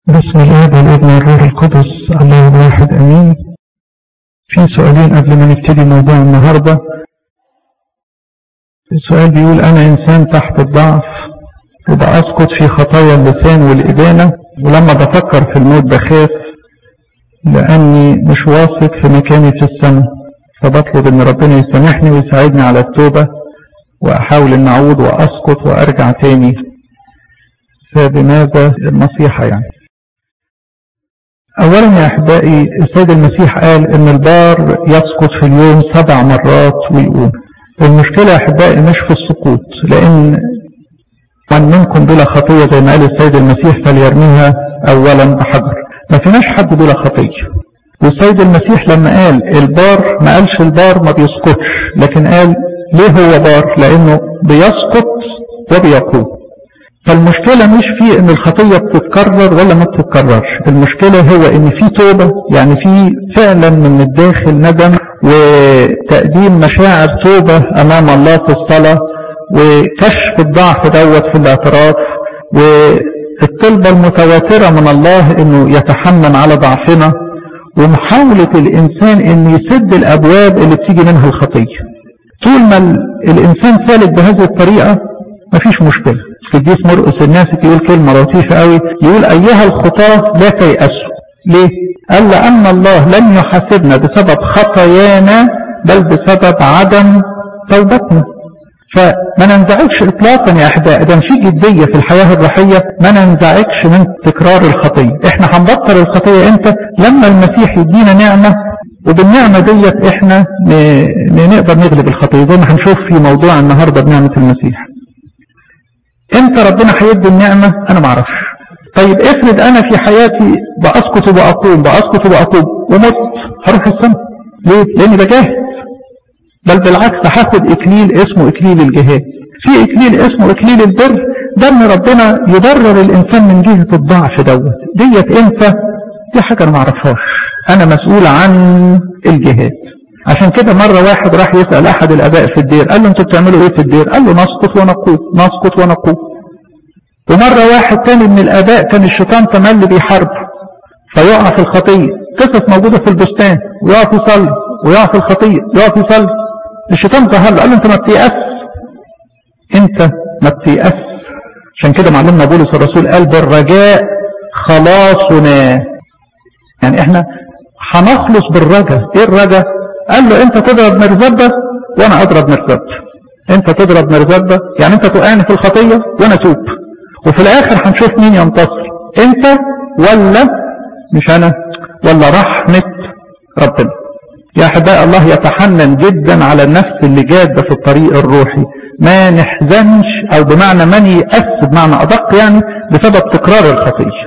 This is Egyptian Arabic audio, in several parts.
بسم الله والابن والروح القدس الله الواحد امين في سؤالين قبل ما نبتدي موضوع النهاردة السؤال بيقول انا انسان تحت الضعف وبأسقط في خطايا اللسان والإدانة ولما بفكر في الموت بخاف لأني مش واثق في مكاني في السماء فبطلب ان ربنا يسامحني ويساعدني على التوبة وأحاول ان أعود وأسقط وأرجع تاني فبماذا النصيحة يعني أولا يا أحبائي السيد المسيح قال إن البار يسقط في اليوم سبع مرات ويقوم المشكلة يا أحبائي مش في السقوط لأن من منكم بلا خطية زي ما قال السيد المسيح فليرميها أولا بحجر ما فيناش حد بلا خطية والسيد المسيح لما قال البار ما قالش البار ما بيسقطش لكن قال ليه هو بار لأنه بيسقط وبيقوم فالمشكلة مش في ان الخطية بتتكرر ولا ما بتتكررش المشكلة هو ان في توبة يعني في فعلا من الداخل ندم وتقديم مشاعر توبة امام الله في الصلاة وكشف الضعف دوت في الاعتراف والطلبة المتواترة من الله انه يتحمل على ضعفنا ومحاولة الانسان انه يسد الابواب اللي بتيجي منها الخطية طول ما الانسان سالك بهذه الطريقة مفيش مشكلة القديس مرقس الناس يقول كلمة لطيفة قوي يقول أيها الخطاة لا تيأسوا ليه؟ قال لأن الله لن يحاسبنا بسبب خطايانا بل بسبب عدم توبتنا فما ننزعجش اطلاقا يا احبائي اذا في جديه في الحياه الروحيه ما ننزعجش من تكرار الخطيه احنا هنبطل الخطيه امتى لما المسيح يدينا نعمه وبالنعمه ديت احنا نقدر نغلب الخطيه زي ما هنشوف في موضوع النهارده بنعمه المسيح امتى ربنا هيدي النعمة انا ما اعرفش طيب افرض انا في حياتي باسقط وبقوم باسقط وبقوم ومت هروح السماء ليه لاني بجاهد بل بالعكس هاخد اكليل اسمه اكليل الجهاد في اكليل اسمه اكليل البر ده ان ربنا يبرر الانسان من جهة الضعف دوت ديت امتى دي حاجة انا ما اعرفهاش انا مسؤول عن الجهاد عشان كده مرة واحد راح يسأل أحد الأباء في الدير قال له أنتوا بتعملوا إيه في الدير قال له نسقط ونقود نسقط ونقود ومرة واحد تاني من الآباء كان الشيطان تملي بيحارب فيقع في الخطية قصص موجودة في البستان ويقف يصلي ويقع في الخطية يقف يصلي الشيطان ظهر له قال له أنت ما بتيأس أنت ما بتيأس عشان كده معلمنا بولس الرسول قال بالرجاء خلاصنا يعني احنا هنخلص بالرجاء ايه الرجاء قال له انت تضرب مرزبة وانا اضرب مرزبة انت تضرب مرزبة يعني انت توقعني في الخطية وانا توب وفي الاخر هنشوف مين ينتصر انت ولا مش انا ولا رحمة ربنا يا احباء الله يتحنن جدا على النفس اللي جادة في الطريق الروحي ما نحزنش او بمعنى من يأس بمعنى ادق يعني بسبب تكرار الخطية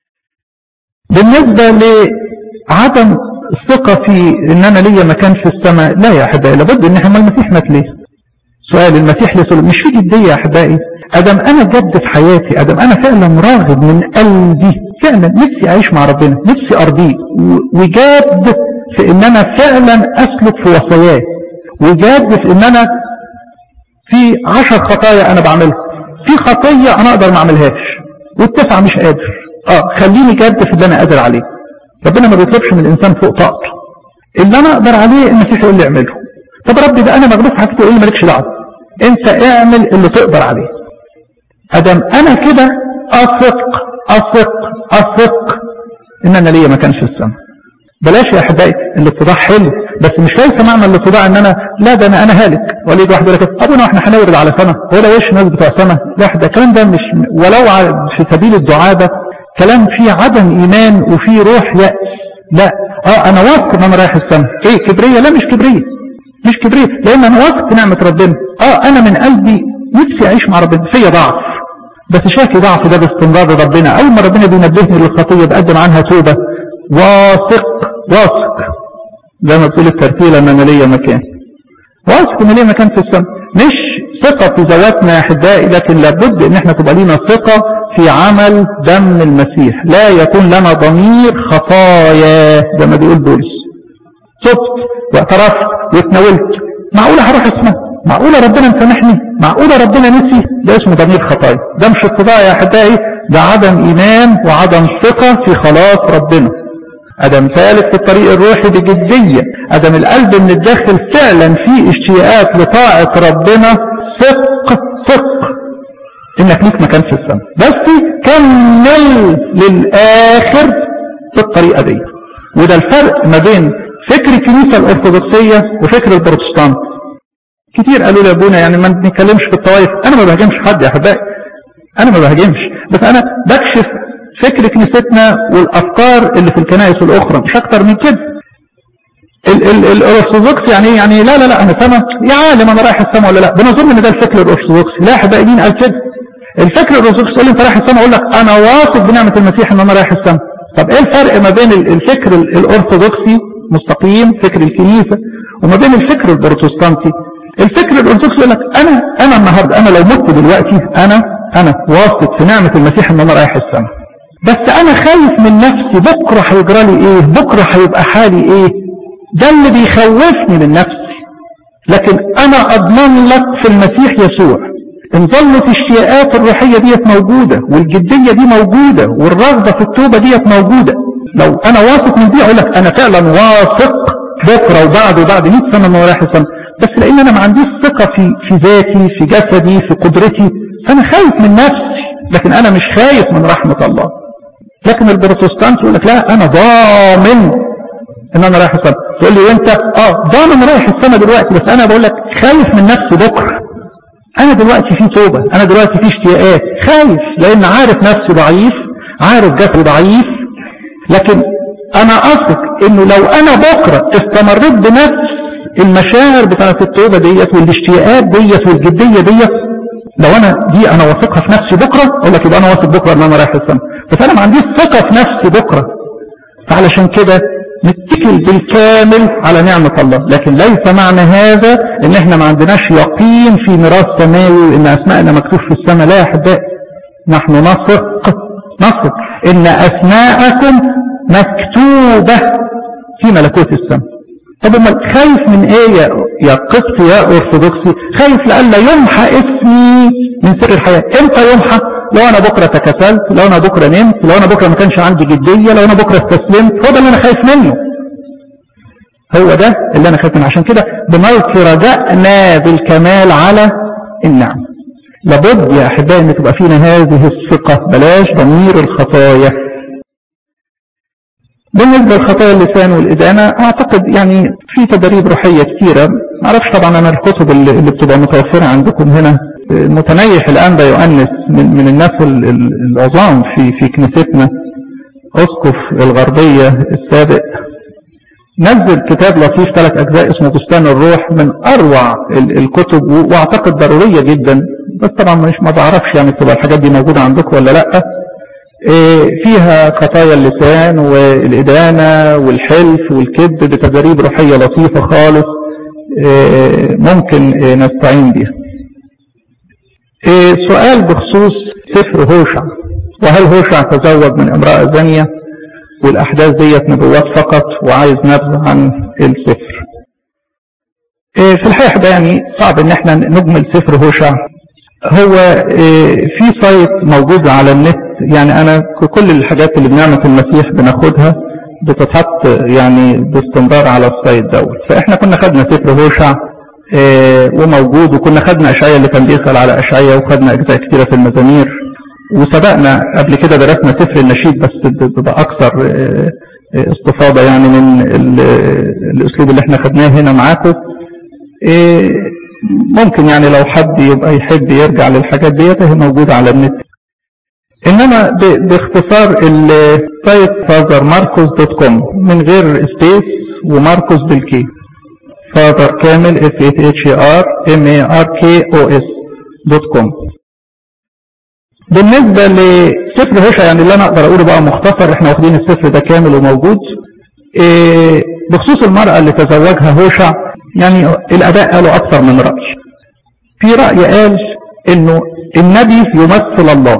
بالنسبة لعدم الثقة في ان انا ليا مكان في السماء لا يا احبائي لابد ان احنا المسيح مات ليه سؤال المسيح لسؤال مش في جدية يا احبائي ادم انا جد في حياتي ادم انا فعلا راغب من قلبي فعلا نفسي اعيش مع ربنا نفسي ارضيه وجاد في ان انا فعلا اسلك في وصاياه وجاد في ان انا في عشر خطايا انا بعملها في خطية انا اقدر ما اعملهاش والتسعة مش قادر اه خليني جاد في اللي انا قادر عليه ربنا ما بيطلبش من الانسان فوق طاقته اللي انا اقدر عليه المسيح يقول لي اعمله طب ربي ده انا مغلوب في حاجته ايه مالكش دعوه انت اعمل اللي تقدر عليه ادم انا كده اثق اثق اثق ان انا ليا مكان في السماء بلاش يا احبائي الاتضاع حلو بس مش ليس معنى الاتضاع ان انا لا ده انا انا هالك وليد واحد يقول لك ابونا احنا هنورد على سما هو ده وش ناس بتوع سما لا ده الكلام ده مش ولو في سبيل الدعابه كلام فيه عدم ايمان وفيه روح يأس لا اه انا واثق ان انا رايح السماء ايه كبرية لا مش كبرية مش كبرية لان انا واثق في نعمة ربنا اه انا من قلبي نفسي اعيش مع ربنا فيا ضعف بس شاكي ضعف ده باستمرار ربنا اول ما ربنا بينبهني للخطية بقدم عنها توبة واثق واثق زي ما بتقول الترتيلة ان انا ليا مكان واثق ان ليا مكان في السماء مش ثقة في ذواتنا يا احبائي لكن لابد ان احنا تبقى لينا ثقة في عمل دم المسيح لا يكون لنا ضمير خطايا زي ما بيقول بولس تبت واعترفت واتناولت معقولة هروح اسمها معقولة ربنا مسامحني معقولة ربنا نسي ده اسمه ضمير خطايا ده مش اتضاع يا احبائي ده عدم ايمان وعدم ثقة في خلاص ربنا عدم ثالث في الطريق الروحي بجدية عدم القلب من الداخل فعلا في اشتياقات لطاعة ربنا ثق ثق انك ليك مكان في السماء بس كمل للاخر في الطريقة دي وده الفرق ما بين فكر الكنيسة الارثوذكسية وفكر البروتستانت كتير قالوا لي ابونا يعني ما نتكلمش في الطوائف انا ما بهاجمش حد يا احبائي انا ما بهاجمش بس انا بكشف فكر كنيستنا والافكار اللي في الكنائس الاخرى مش اكتر من كده الارثوذكس يعني يعني لا لا لا انا سما يا عالم انا رايح السما ولا لا بنظن ان ده الفكر الارثوذكسي لا يا احبائي مين قال كده الفكر الارثوذكسي يقول لي انت رايح السما اقول لك انا واثق بنعمه المسيح ان انا رايح السما طب ايه الفرق ما بين الفكر الارثوذكسي مستقيم فكر الكنيسه وما بين الفكر البروتستانتي الفكر الارثوذكسي يقول لك انا انا النهارده انا لو مت دلوقتي انا انا واثق في نعمه المسيح ان انا رايح السما بس انا خايف من نفسي بكره هيجرى لي ايه بكره هيبقى حالي ايه ده اللي بيخوفني من نفسي لكن انا اضمن لك في المسيح يسوع ان ظلت الاشتياقات الروحيه ديت موجوده والجديه دي موجوده والرغبه في التوبه ديت موجوده لو انا واثق من دي اقول لك انا فعلا واثق بكره وبعد وبعد 100 سنه ان هو رايح السما بس لان انا ما عنديش ثقه في في ذاتي في جسدي في قدرتي فانا خايف من نفسي لكن انا مش خايف من رحمه الله لكن البروتستانت يقول لك لا انا ضامن ان انا رايح السما تقول لي وانت اه ضامن رايح السما دلوقتي بس انا بقول لك خايف من نفسي بكره انا دلوقتي في توبه انا دلوقتي في اشتياقات خايف لان عارف نفسي ضعيف عارف جسدي ضعيف لكن انا اثق انه لو انا بكره استمريت بنفس المشاعر بتاعت التوبه ديت والاشتياقات ديت والجديه ديت لو انا دي انا واثقها في نفسي بكره اقول لك يبقى انا واثق بكره ان انا رايح السما بس انا ما عنديش ثقه في نفسي بكره فعلشان كده نتكل بالكامل على نعمة الله لكن ليس معنى هذا ان احنا ما عندناش يقين في ميراث سماوي وان اسماءنا مكتوب في السماء لا يا احبائي نحن نثق نثق ان اسماءكم مكتوبة في ملكوت السماء طب امال خايف من ايه يا يا قبطي يا ارثوذكسي خايف لألا يمحى اسمي من سر الحياة امتى يمحى لو انا بكرة تكسلت لو انا بكرة نمت لو انا بكرة ما كانش عندي جدية لو انا بكرة استسلمت هو ده اللي انا خايف منه هو ده اللي انا خايف منه عشان كده بنلقي رجائنا بالكمال على النعم لابد يا احبائي ان تبقى فينا هذه الثقة بلاش ضمير الخطايا بالنسبة لخطايا اللسان والإدانة أعتقد يعني في تدريب روحية كثيرة ما أعرفش طبعا أنا الكتب اللي, اللي بتبقى متوفرة عندكم هنا المتنيح الآن ده يؤنس من, من الناس العظام في في كنيستنا أسقف الغربية السابق نزل كتاب لطيف ثلاث أجزاء اسمه بستان الروح من أروع الكتب وأعتقد ضرورية جدا بس طبعا مش ما بعرفش يعني تبقى الحاجات دي موجودة عندكم ولا لأ فيها خطايا اللسان والإدانة والحلف والكذب بتدريب روحية لطيفة خالص ممكن نستعين بها سؤال بخصوص سفر هوشع وهل هوشع تزوج من امرأة زانية والأحداث ديت نبوات فقط وعايز نبذة عن السفر في الحقيقة يعني صعب ان احنا نجمل سفر هوشع هو في سايت موجود على النت يعني انا كل الحاجات اللي بنعمة المسيح بناخدها بتتحط يعني باستمرار على السايت دوت فاحنا كنا خدنا سفر هوشع اه وموجود وكنا خدنا اشعياء اللي كان بيسأل على اشعياء وخدنا اجزاء كتيرة في المزامير وسبقنا قبل كده درسنا سفر النشيد بس بأكثر اه استفاضة يعني من الاسلوب اللي احنا خدناه هنا معاكم اه ممكن يعني لو حد يبقى يحب يرجع للحاجات ديت هي موجودة على النت انما باختصار السايت فازر ماركوس دوت كوم من غير سبيس وماركوس بالكي فازر كامل اف اتش ار ام اي ار كي او اس دوت كوم بالنسبة لسفر هوشع يعني اللي انا اقدر اقوله بقى مختصر احنا واخدين السفر ده كامل وموجود إيه بخصوص المرأة اللي تزوجها هوشع يعني الاداء قالوا اكثر من رأي في رأي قال انه النبي يمثل الله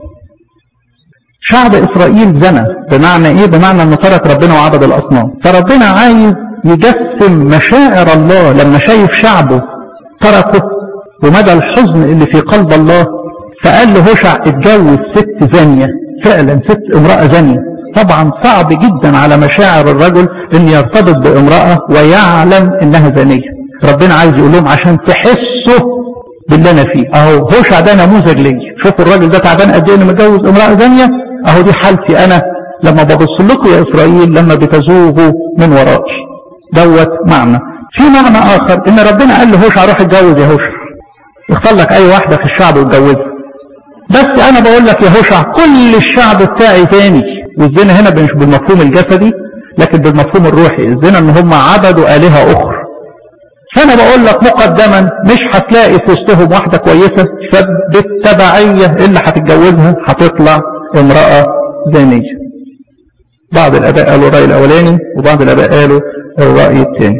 شعب اسرائيل زنى بمعنى ايه بمعنى انه ترك ربنا وعبد الاصنام فربنا عايز يجسم مشاعر الله لما شايف شعبه تركه ومدى الحزن اللي في قلب الله فقال له هوشع اتجوز ست زانية فعلا ست امرأة زانية طبعا صعب جدا على مشاعر الرجل ان يرتبط بامرأة ويعلم انها زانية ربنا عايز يقول لهم عشان تحسوا باللي انا فيه اهو هوشع ده نموذج ليا شوفوا الراجل ده تعبان قد ايه انه متجوز امرأة زانية اهو دي حالتي انا لما ببص لكم يا اسرائيل لما بتزوغوا من ورائي دوت معنى في معنى اخر ان ربنا قال له هوشع روح اتجوز يا هوشع اختار لك اي واحدة في الشعب واتجوزها بس انا بقول لك يا هوشع كل الشعب بتاعي تاني والزنا هنا مش بالمفهوم الجسدي لكن بالمفهوم الروحي الزنا ان هم عبدوا آلهة اخرى فانا بقول لك مقدما مش هتلاقي في وسطهم واحدة كويسة فبالتبعية اللي هتتجوزها هتطلع امرأة زانية بعض الاباء قالوا الرأي الاولاني وبعض الاباء قالوا الرأي الثاني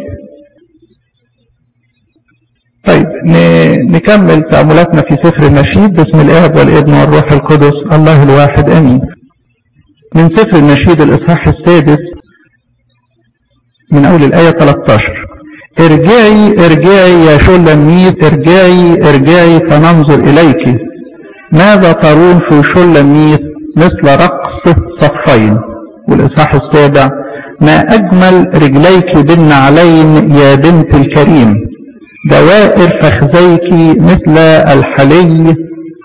طيب نكمل تأملاتنا في سفر النشيد باسم الآب والابن والروح القدس الله الواحد أمين من سفر النشيد الإصحاح السادس من أول الآية 13 ارجعي ارجعي يا شلميت ارجعي ارجعي فننظر إليك ماذا ترون في شلميت مثل رقص صفين والإصحاح السابع ما أجمل رجليك بالنعلين يا بنت الكريم دوائر فخذيك مثل الحلي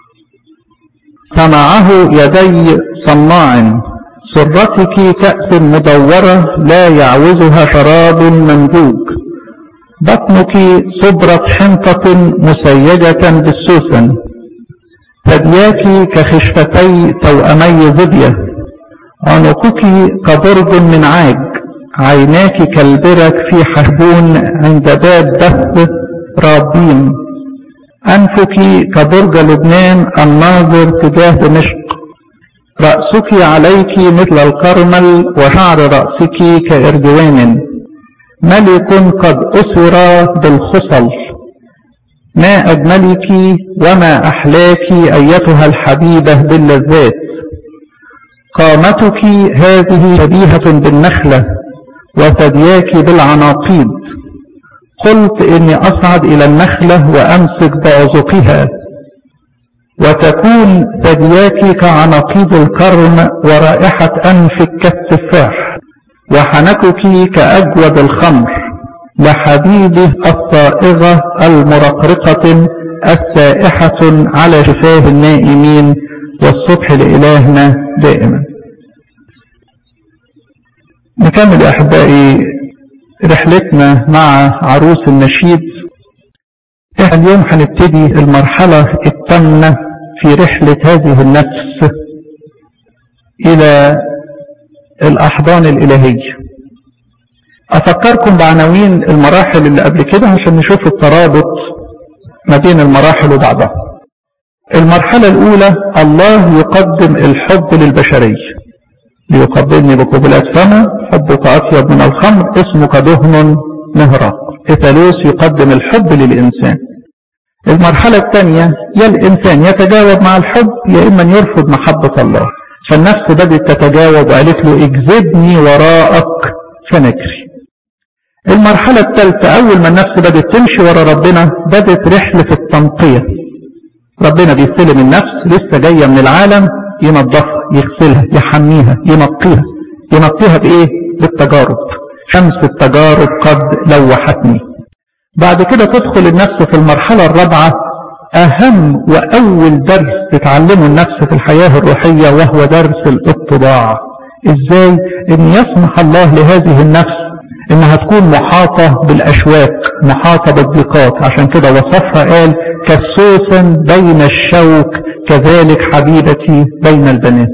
صنعه يدي صناع سرتك كأس مدورة لا يعوزها شراب ممزوج بطنك صبرة حنطة مسيجة بالسوسن ثدياك كخشفتي توأمي زبية عنقك كبرج من عاج عيناك كالبرك في حشبون عند باب دف رابين أنفك كبرج لبنان الناظر تجاه دمشق رأسك عليك مثل الكرمل وشعر رأسك كإرجوان ملك قد أسر بالخصل ما أجملك وما أحلاك أيتها الحبيبة باللذات قامتك هذه شبيهة بالنخلة وثدياك بالعناقيد قلت إني أصعد إلى النخلة وأمسك بعزقها وتكون ثدياك كعناقيد الكرم ورائحة أنفك كالتفاح وحنكك كأجود الخمر لحبيبه الصائغة المرقرقة السائحة على شفاه النائمين والصبح لإلهنا دائما نكمل يا أحبائي رحلتنا مع عروس النشيد احنا اليوم هنبتدي المرحلة الثامنة في رحلة هذه النفس إلى الأحضان الإلهية أفكركم بعناوين المراحل اللي قبل كده عشان نشوف الترابط ما بين المراحل وبعضها المرحلة الأولى الله يقدم الحب للبشرية ليقبلني بقبلات فمه حبك أطيب من الخمر اسمك دهن مهراق إثالوس يقدم الحب للإنسان المرحلة الثانية يا الإنسان يتجاوب مع الحب يا إما يرفض محبة الله فالنفس بدأت تتجاوب وقالت له اجذبني وراءك فنجري المرحلة الثالثة أول ما النفس بدأت تمشي ورا ربنا بدأت رحلة التنقية ربنا بيستلم النفس لسه جاية من العالم ينظفها يغسلها يحميها ينقيها ينقيها بإيه؟ بالتجارب شمس التجارب قد لوحتني بعد كده تدخل النفس في المرحلة الرابعة أهم وأول درس تتعلمه النفس في الحياة الروحية وهو درس الاتضاع إزاي أن يسمح الله لهذه النفس إنها تكون محاطة بالأشواك محاطة بالضيقات عشان كده وصفها قال كالسوس بين الشوك كذلك حبيبتي بين البنات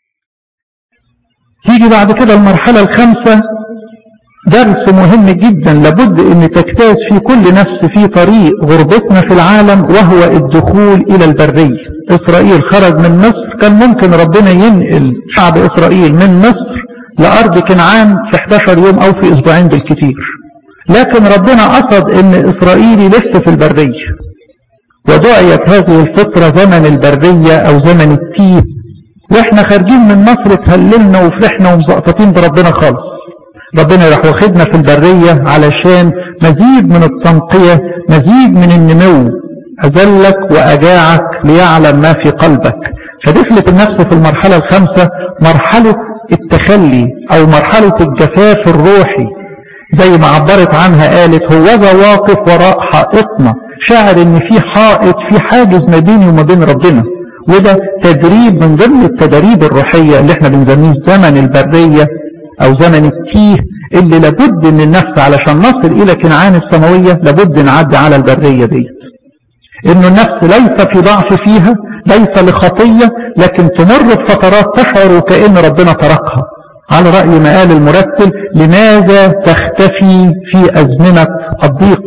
تيجي بعد كده المرحلة الخامسة درس مهم جدا لابد ان تجتاز في كل نفس في طريق غربتنا في العالم وهو الدخول الى البرية اسرائيل خرج من مصر كان ممكن ربنا ينقل شعب اسرائيل من مصر لارض كنعان في 11 يوم او في اسبوعين بالكثير لكن ربنا قصد ان اسرائيل يلف في البرية ودعيت هذه الفترة زمن البرية او زمن التيه واحنا خارجين من مصر اتهللنا وفرحنا ومزقططين بربنا خالص ربنا يروح واخدنا في البرية علشان مزيد من التنقية مزيد من النمو أذلك وأجاعك ليعلم ما في قلبك فدخلت النفس في المرحلة الخامسة مرحلة التخلي أو مرحلة الجفاف الروحي زي ما عبرت عنها قالت هو ذا واقف وراء حائطنا شاعر ان في حائط في حاجز ما بيني وما بين ربنا وده تدريب من ضمن التدريب الروحية اللي احنا بنسميه زمن البرية او زمن التيه اللي لابد ان النفس علشان نصل الى كنعان السماوية لابد نعدي على البرية دي انه النفس ليس في ضعف فيها ليس لخطية لكن تمر بفترات تشعر وكأن ربنا تركها على رأي ما قال المرتل لماذا تختفي في أزمنة الضيق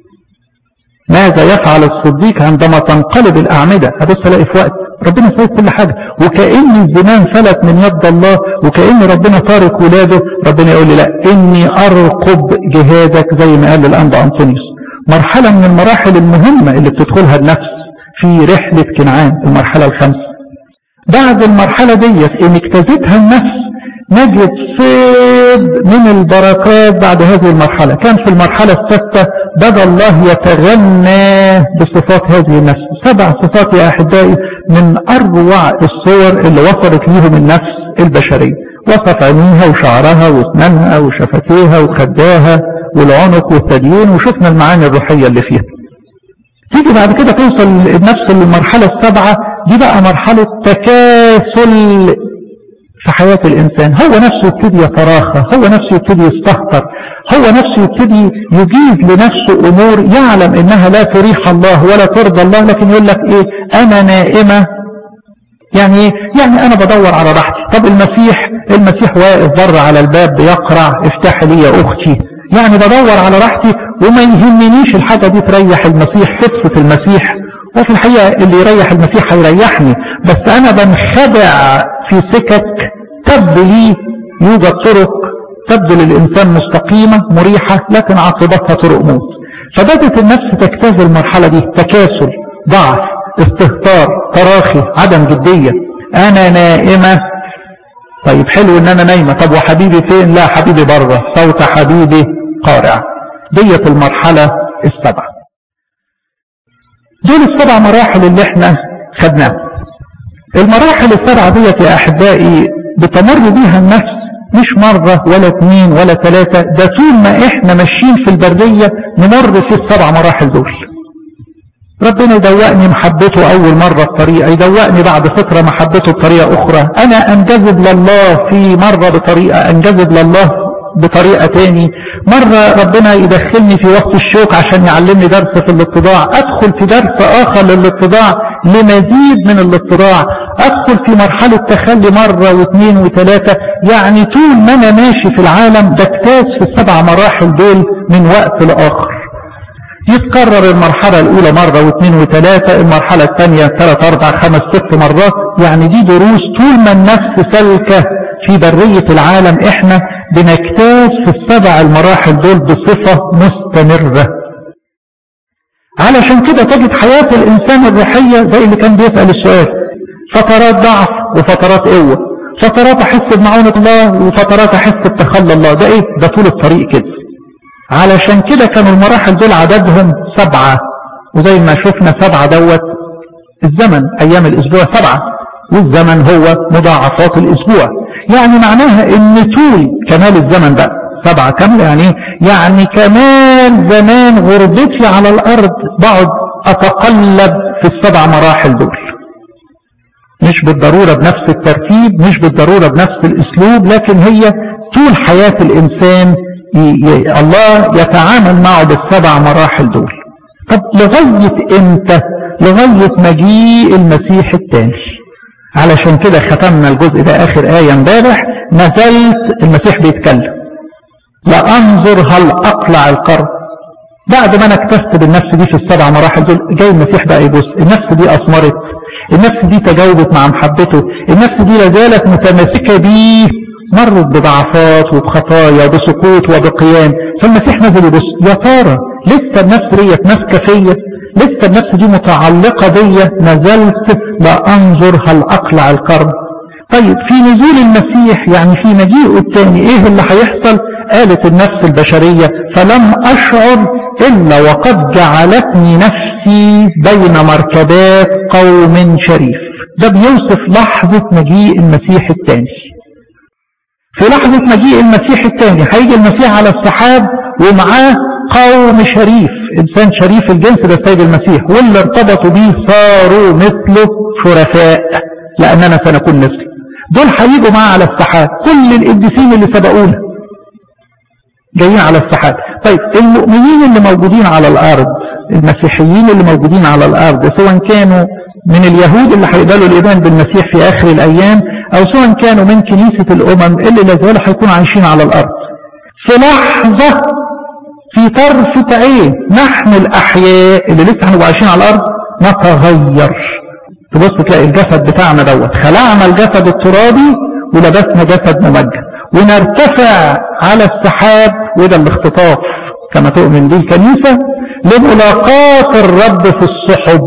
ماذا يفعل الصديق عندما تنقلب الأعمدة هبص الاقي في وقت ربنا سايب كل حاجة وكأن الزمان فلت من يد الله وكأن ربنا تارك ولاده ربنا يقول لي لا إني أرقب جهادك زي ما قال الأنبا أنطونيوس مرحلة من المراحل المهمة اللي بتدخلها النفس في رحلة كنعان المرحلة الخامسة بعد المرحلة ديت إن اجتازتها النفس نجد صيد من البركات بعد هذه المرحلة كان في المرحلة السادسة بدأ الله يتغنى بصفات هذه النفس سبع صفات يا أحبائي من أروع الصور اللي وصلت ليهم النفس البشرية وصف عينيها وشعرها واسنانها وشفتيها وخداها والعنق والثديين وشفنا المعاني الروحية اللي فيها تيجي بعد كده توصل النفس للمرحلة السابعة دي بقى مرحلة تكاسل في حياة الإنسان هو نفسه يبتدي يتراخى هو نفسه يبتدي يستهتر هو نفسه يبتدي يجيز لنفسه أمور يعلم إنها لا تريح الله ولا ترضى الله لكن يقول لك إيه أنا نائمة يعني إيه يعني أنا بدور على راحتي طب المسيح المسيح واقف بره على الباب بيقرع افتح لي يا أختي يعني بدور على راحتي وما يهمنيش الحاجة دي تريح المسيح تبسط المسيح وفي الحقيقة اللي يريح المسيح هيريحني بس أنا بنخدع في سكك تبدو لي يوجد طرق تبدو للإنسان مستقيمة مريحة لكن عاقبتها طرق موت فبدت النفس تجتاز المرحلة دي تكاسل ضعف استهتار تراخي عدم جدية أنا نائمة طيب حلو ان انا نايمة طب وحبيبي فين لا حبيبي بره صوت حبيبي قارع ديت المرحلة السبعة دول السبع مراحل اللي احنا خدناها المراحل السبعة ديت يا احبائي بتمر بيها النفس مش مرة ولا اثنين ولا ثلاثة ده طول ما احنا ماشيين في البرية نمر في السبع مراحل دول ربنا يدوقني محبته أول مرة بطريقة يدوقني بعد فترة محبته بطريقة أخرى أنا أنجذب لله في مرة بطريقة أنجذب لله بطريقة تاني مرة ربنا يدخلني في وسط الشوك عشان يعلمني درس في الاتضاع أدخل في درس آخر للاتضاع لمزيد من الاتضاع أدخل في مرحلة تخلي مرة واثنين وثلاثة يعني طول ما أنا ماشي في العالم بجتاز في السبع مراحل دول من وقت لآخر يتكرر المرحلة الأولى مرة واثنين وثلاثة المرحلة الثانية ثلاث أربع خمس ست مرات يعني دي دروس طول ما النفس سلكة في برية العالم احنا بنجتاز في السبع المراحل دول بصفة مستمرة علشان كده تجد حياة الإنسان الروحية زي اللي كان بيسأل السؤال فترات ضعف وفترات قوة فترات أحس بمعونة الله وفترات أحس بتخلى الله ده إيه ده طول الطريق كده علشان كده كانوا المراحل دول عددهم سبعة وزي ما شفنا سبعة دوت الزمن أيام الأسبوع سبعة والزمن هو مضاعفات الأسبوع يعني معناها ان طول كمال الزمن بقى سبعة كاملة يعني يعني كمال زمان غربتي على الأرض بقعد أتقلب في السبع مراحل دول مش بالضرورة بنفس الترتيب مش بالضرورة بنفس الأسلوب لكن هي طول حياة الإنسان الله يتعامل معه بالسبع مراحل دول طب لغاية امتى لغاية مجيء المسيح الثاني علشان كده ختمنا الجزء ده اخر آية امبارح نزلت المسيح بيتكلم لأنظر هل أقلع القرن بعد ما انا اكتست بالنفس دي في السبع مراحل دول جاي المسيح بقى يبص النفس دي أثمرت النفس دي تجاوبت مع محبته النفس دي لازالت متماسكة بيه مرت بضعفات وبخطايا وبسقوط وبقيام فالمسيح نزل يبص يا ترى لسه النفس ديت ماسكه فيا لسه النفس دي متعلقة بيا نزلت لأنظر هل أقلع القرن طيب في نزول المسيح يعني في مجيئه الثاني ايه اللي هيحصل قالت النفس البشرية فلم اشعر الا وقد جعلتني نفسي بين مركبات قوم شريف ده بيوصف لحظة مجيء المسيح الثاني في لحظة مجيء المسيح الثاني هيجي المسيح على السحاب ومعاه قوم شريف انسان شريف الجنس ده السيد المسيح واللي ارتبطوا بيه صاروا مثله شرفاء لاننا سنكون مثله دول هيجوا معاه على السحاب كل القديسين اللي سبقونا جايين على السحاب طيب المؤمنين اللي موجودين على الارض المسيحيين اللي موجودين على الارض سواء كانوا من اليهود اللي هيقبلوا الايمان بالمسيح في اخر الايام او سواء كانوا من كنيسة الامم اللي لازالوا هيكونوا عايشين على الارض في لحظة في طرفة عين نحن الاحياء اللي لسه هنبقى عايشين على الارض نتغير تبص تلاقي الجسد بتاعنا دوت خلعنا الجسد الترابي ولبسنا جسد ممجد ونرتفع على السحاب وده الاختطاف كما تؤمن به الكنيسة لملاقاة الرب في السحب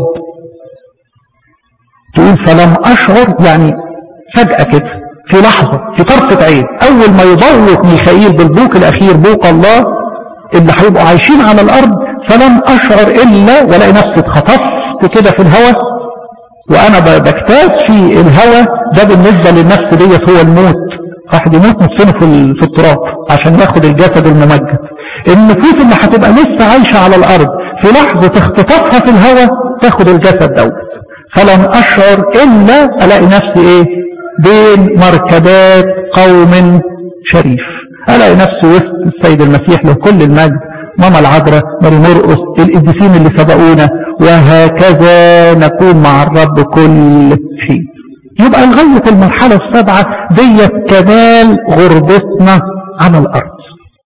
تقول فلم أشعر يعني فجأة كده في لحظة في طرفة عين أول ما يبوق ميخائيل بالبوق الأخير بوق الله اللي هيبقوا عايشين على الأرض فلم أشعر إلا ولاقي نفسي اتخطفت كده في الهواء وأنا بجتاز في الهواء ده بالنسبة للنفس ديت هو الموت واحد يموت نصفه في, في التراب عشان ياخد الجسد الممجد النفوس اللي هتبقى لسه عايشة على الأرض في لحظة اختطافها في الهواء تاخد الجسد دوت فلم أشعر إلا ألاقي نفسي إيه بين مركبات قوم شريف ألاقي نفسي وسط السيد المسيح له كل المجد ماما العذراء ماري مرقس القديسين اللي سبقونا وهكذا نكون مع الرب كل حين يبقى لغاية المرحلة السابعة ديت كمال غربتنا على الأرض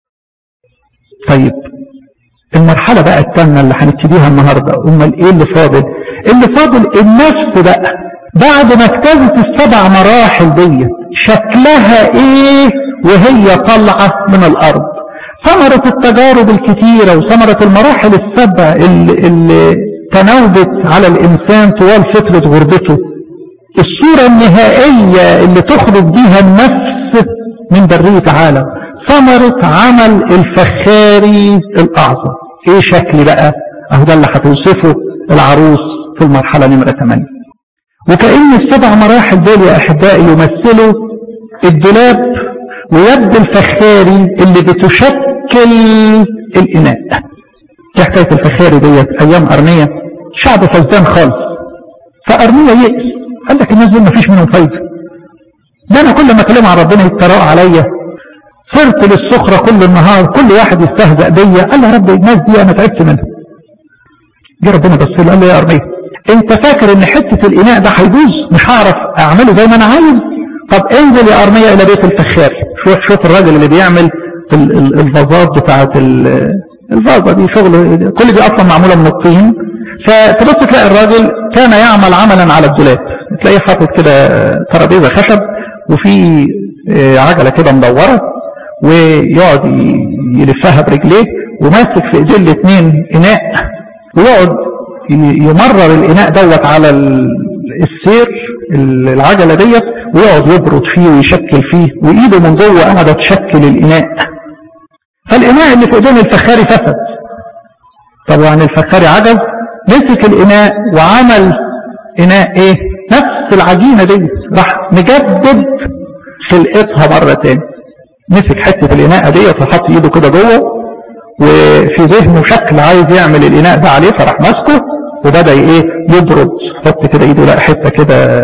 طيب المرحلة بقى الثانية اللي هنبتديها النهاردة امال ايه اللي فاضل اللي فاضل النفس بقى بعد ما اجتازت السبع مراحل دي شكلها ايه وهي طالعة من الارض ثمرة التجارب الكتيرة وثمرة المراحل السبع اللي, اللي تناوبت على الانسان طوال فترة غربته الصورة النهائية اللي تخرج بيها النفس من برية عالم ثمرة عمل الفخاري الأعظم ايه شكل بقى اهو ده اللي هتوصفه العروس في المرحلة نمرة 8 وكأن السبع مراحل دول يا أحبائي يمثلوا الدولاب ويد الفخاري اللي بتشكل الإناء دي حكاية الفخاري ديت أيام أرمية شعب فزدان خالص فأرمية يئس قال لك الناس دول مفيش منهم فايدة ده أنا كل ما أكلم عن ربنا يتراء عليا صرت للسخرة كل النهار كل واحد يستهزأ بيا قال يا رب الناس دي أنا تعبت منها جه ربنا بص له قال له يا أرمية انت فاكر ان حتة الاناء ده هيبوظ مش هعرف اعمله زي ما انا عايز طب انزل يا ارمية الى بيت الفخار شوف شوف الراجل اللي بيعمل الفازات بتاعت الفازة دي شغل كل دي اصلا معمولة من الطين فتبص تلاقي الراجل كان يعمل عملا على الدولاب تلاقيه حاطط كده ترابيزة خشب وفي عجلة كده مدورة ويقعد يلفها برجليه وماسك في ايديه الاثنين اناء ويقعد يمرر الإناء دوت على السير العجلة ديت ويقعد يبرد فيه ويشكل فيه وإيده من جوه قاعدة تشكل الإناء فالإناء اللي في إيدين الفخاري فسد طبعا الفخاري عجز مسك الإناء وعمل إناء إيه نفس العجينة دي راح مجدد خلقتها مرة تاني مسك حتة الإناء ديت وحط إيده كده جوه وفي ذهنه شكل عايز يعمل الإناء ده عليه فراح ماسكه وبدأ ايه يبرد حط كده ايده لا حتة كده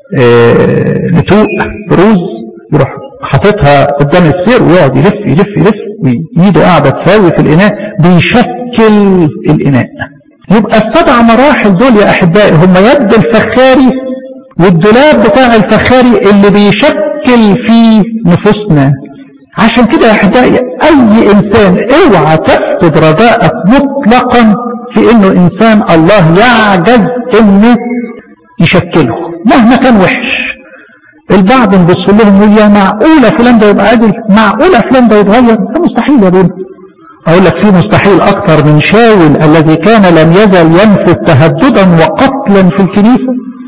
اه نتوء بروز يروح حاططها قدام السير ويقعد يلف يلف يلف وايده قاعدة تساوي في الاناء بيشكل الاناء يبقى السبع مراحل دول يا احبائي هم يد الفخاري والدولاب بتاع الفخاري اللي بيشكل فيه نفوسنا عشان كده يا احبائي اي انسان اوعى تفقد رجاءك مطلقا في انه انسان الله يعجز انه يشكله مهما كان وحش البعض نبص لهم يقول يا معقولة فلان ده يبقى عدل معقولة فلان ده يتغير ده مستحيل يا بني اقول لك في مستحيل اكتر من شاول الذي كان لم يزل ينفذ تهددا وقتلا في الكنيسة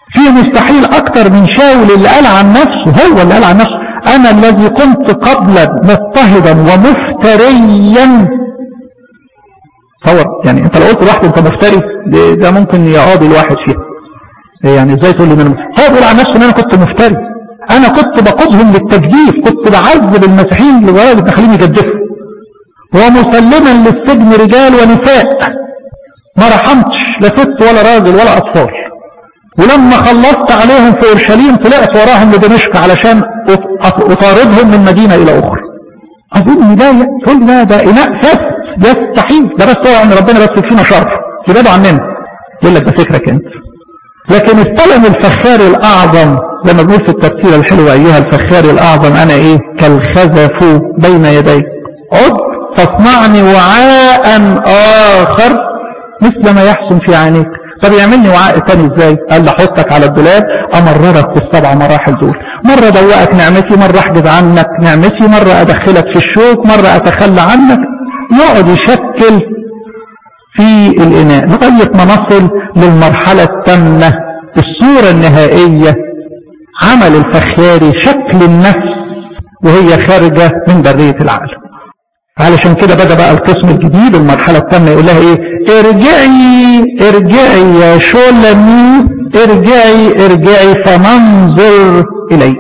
في مستحيل اكتر من شاول اللي قال عن نفسه هو اللي قال عن نفسه انا الذي كنت قبلا مضطهدا ومفتريا تصور يعني انت لو قلت لوحده انت مفتري ده, ده ممكن يقاضي الواحد فيها يعني ازاي تقول لي من هو بيقول عن نفسه ان انا كنت مفتري انا كنت بقودهم للتجديف كنت بعذب المسيحيين لغايه داخلين يجدفوا ومسلما للسجن رجال ونساء ما رحمتش لا ست ولا راجل ولا اطفال ولما خلصت عليهم في اورشليم طلعت وراهم لدمشق علشان اطاردهم من مدينه الى اخرى اظن ده تقول ده ده اناء فاسد يستحيل ده بس هو ان ربنا بس فينا شر يبعدوا عننا يقول لك ده فكرك انت لكن استلم الفخار الاعظم لما بنقول في التفسير الحلو ايها الفخار الاعظم انا ايه كالخزف بين يديك عد فاصنعني وعاء اخر مثل ما يحسن في عينيك طب يعملني وعاء تاني ازاي قال لي احطك على الدولاب امررك في السبع مراحل دول مرة دوقك نعمتي مرة احجز عنك نعمتي مرة ادخلك في الشوك مرة اتخلى عنك يقعد يشكل في الإناء لغاية ما نصل للمرحلة التامة الصورة النهائية عمل الفخاري شكل النفس وهي خارجة من برية العالم علشان كده بدأ بقى القسم الجديد المرحلة التامة يقول لها ايه ارجعي ارجعي يا شولمي ارجعي ارجعي فننظر اليك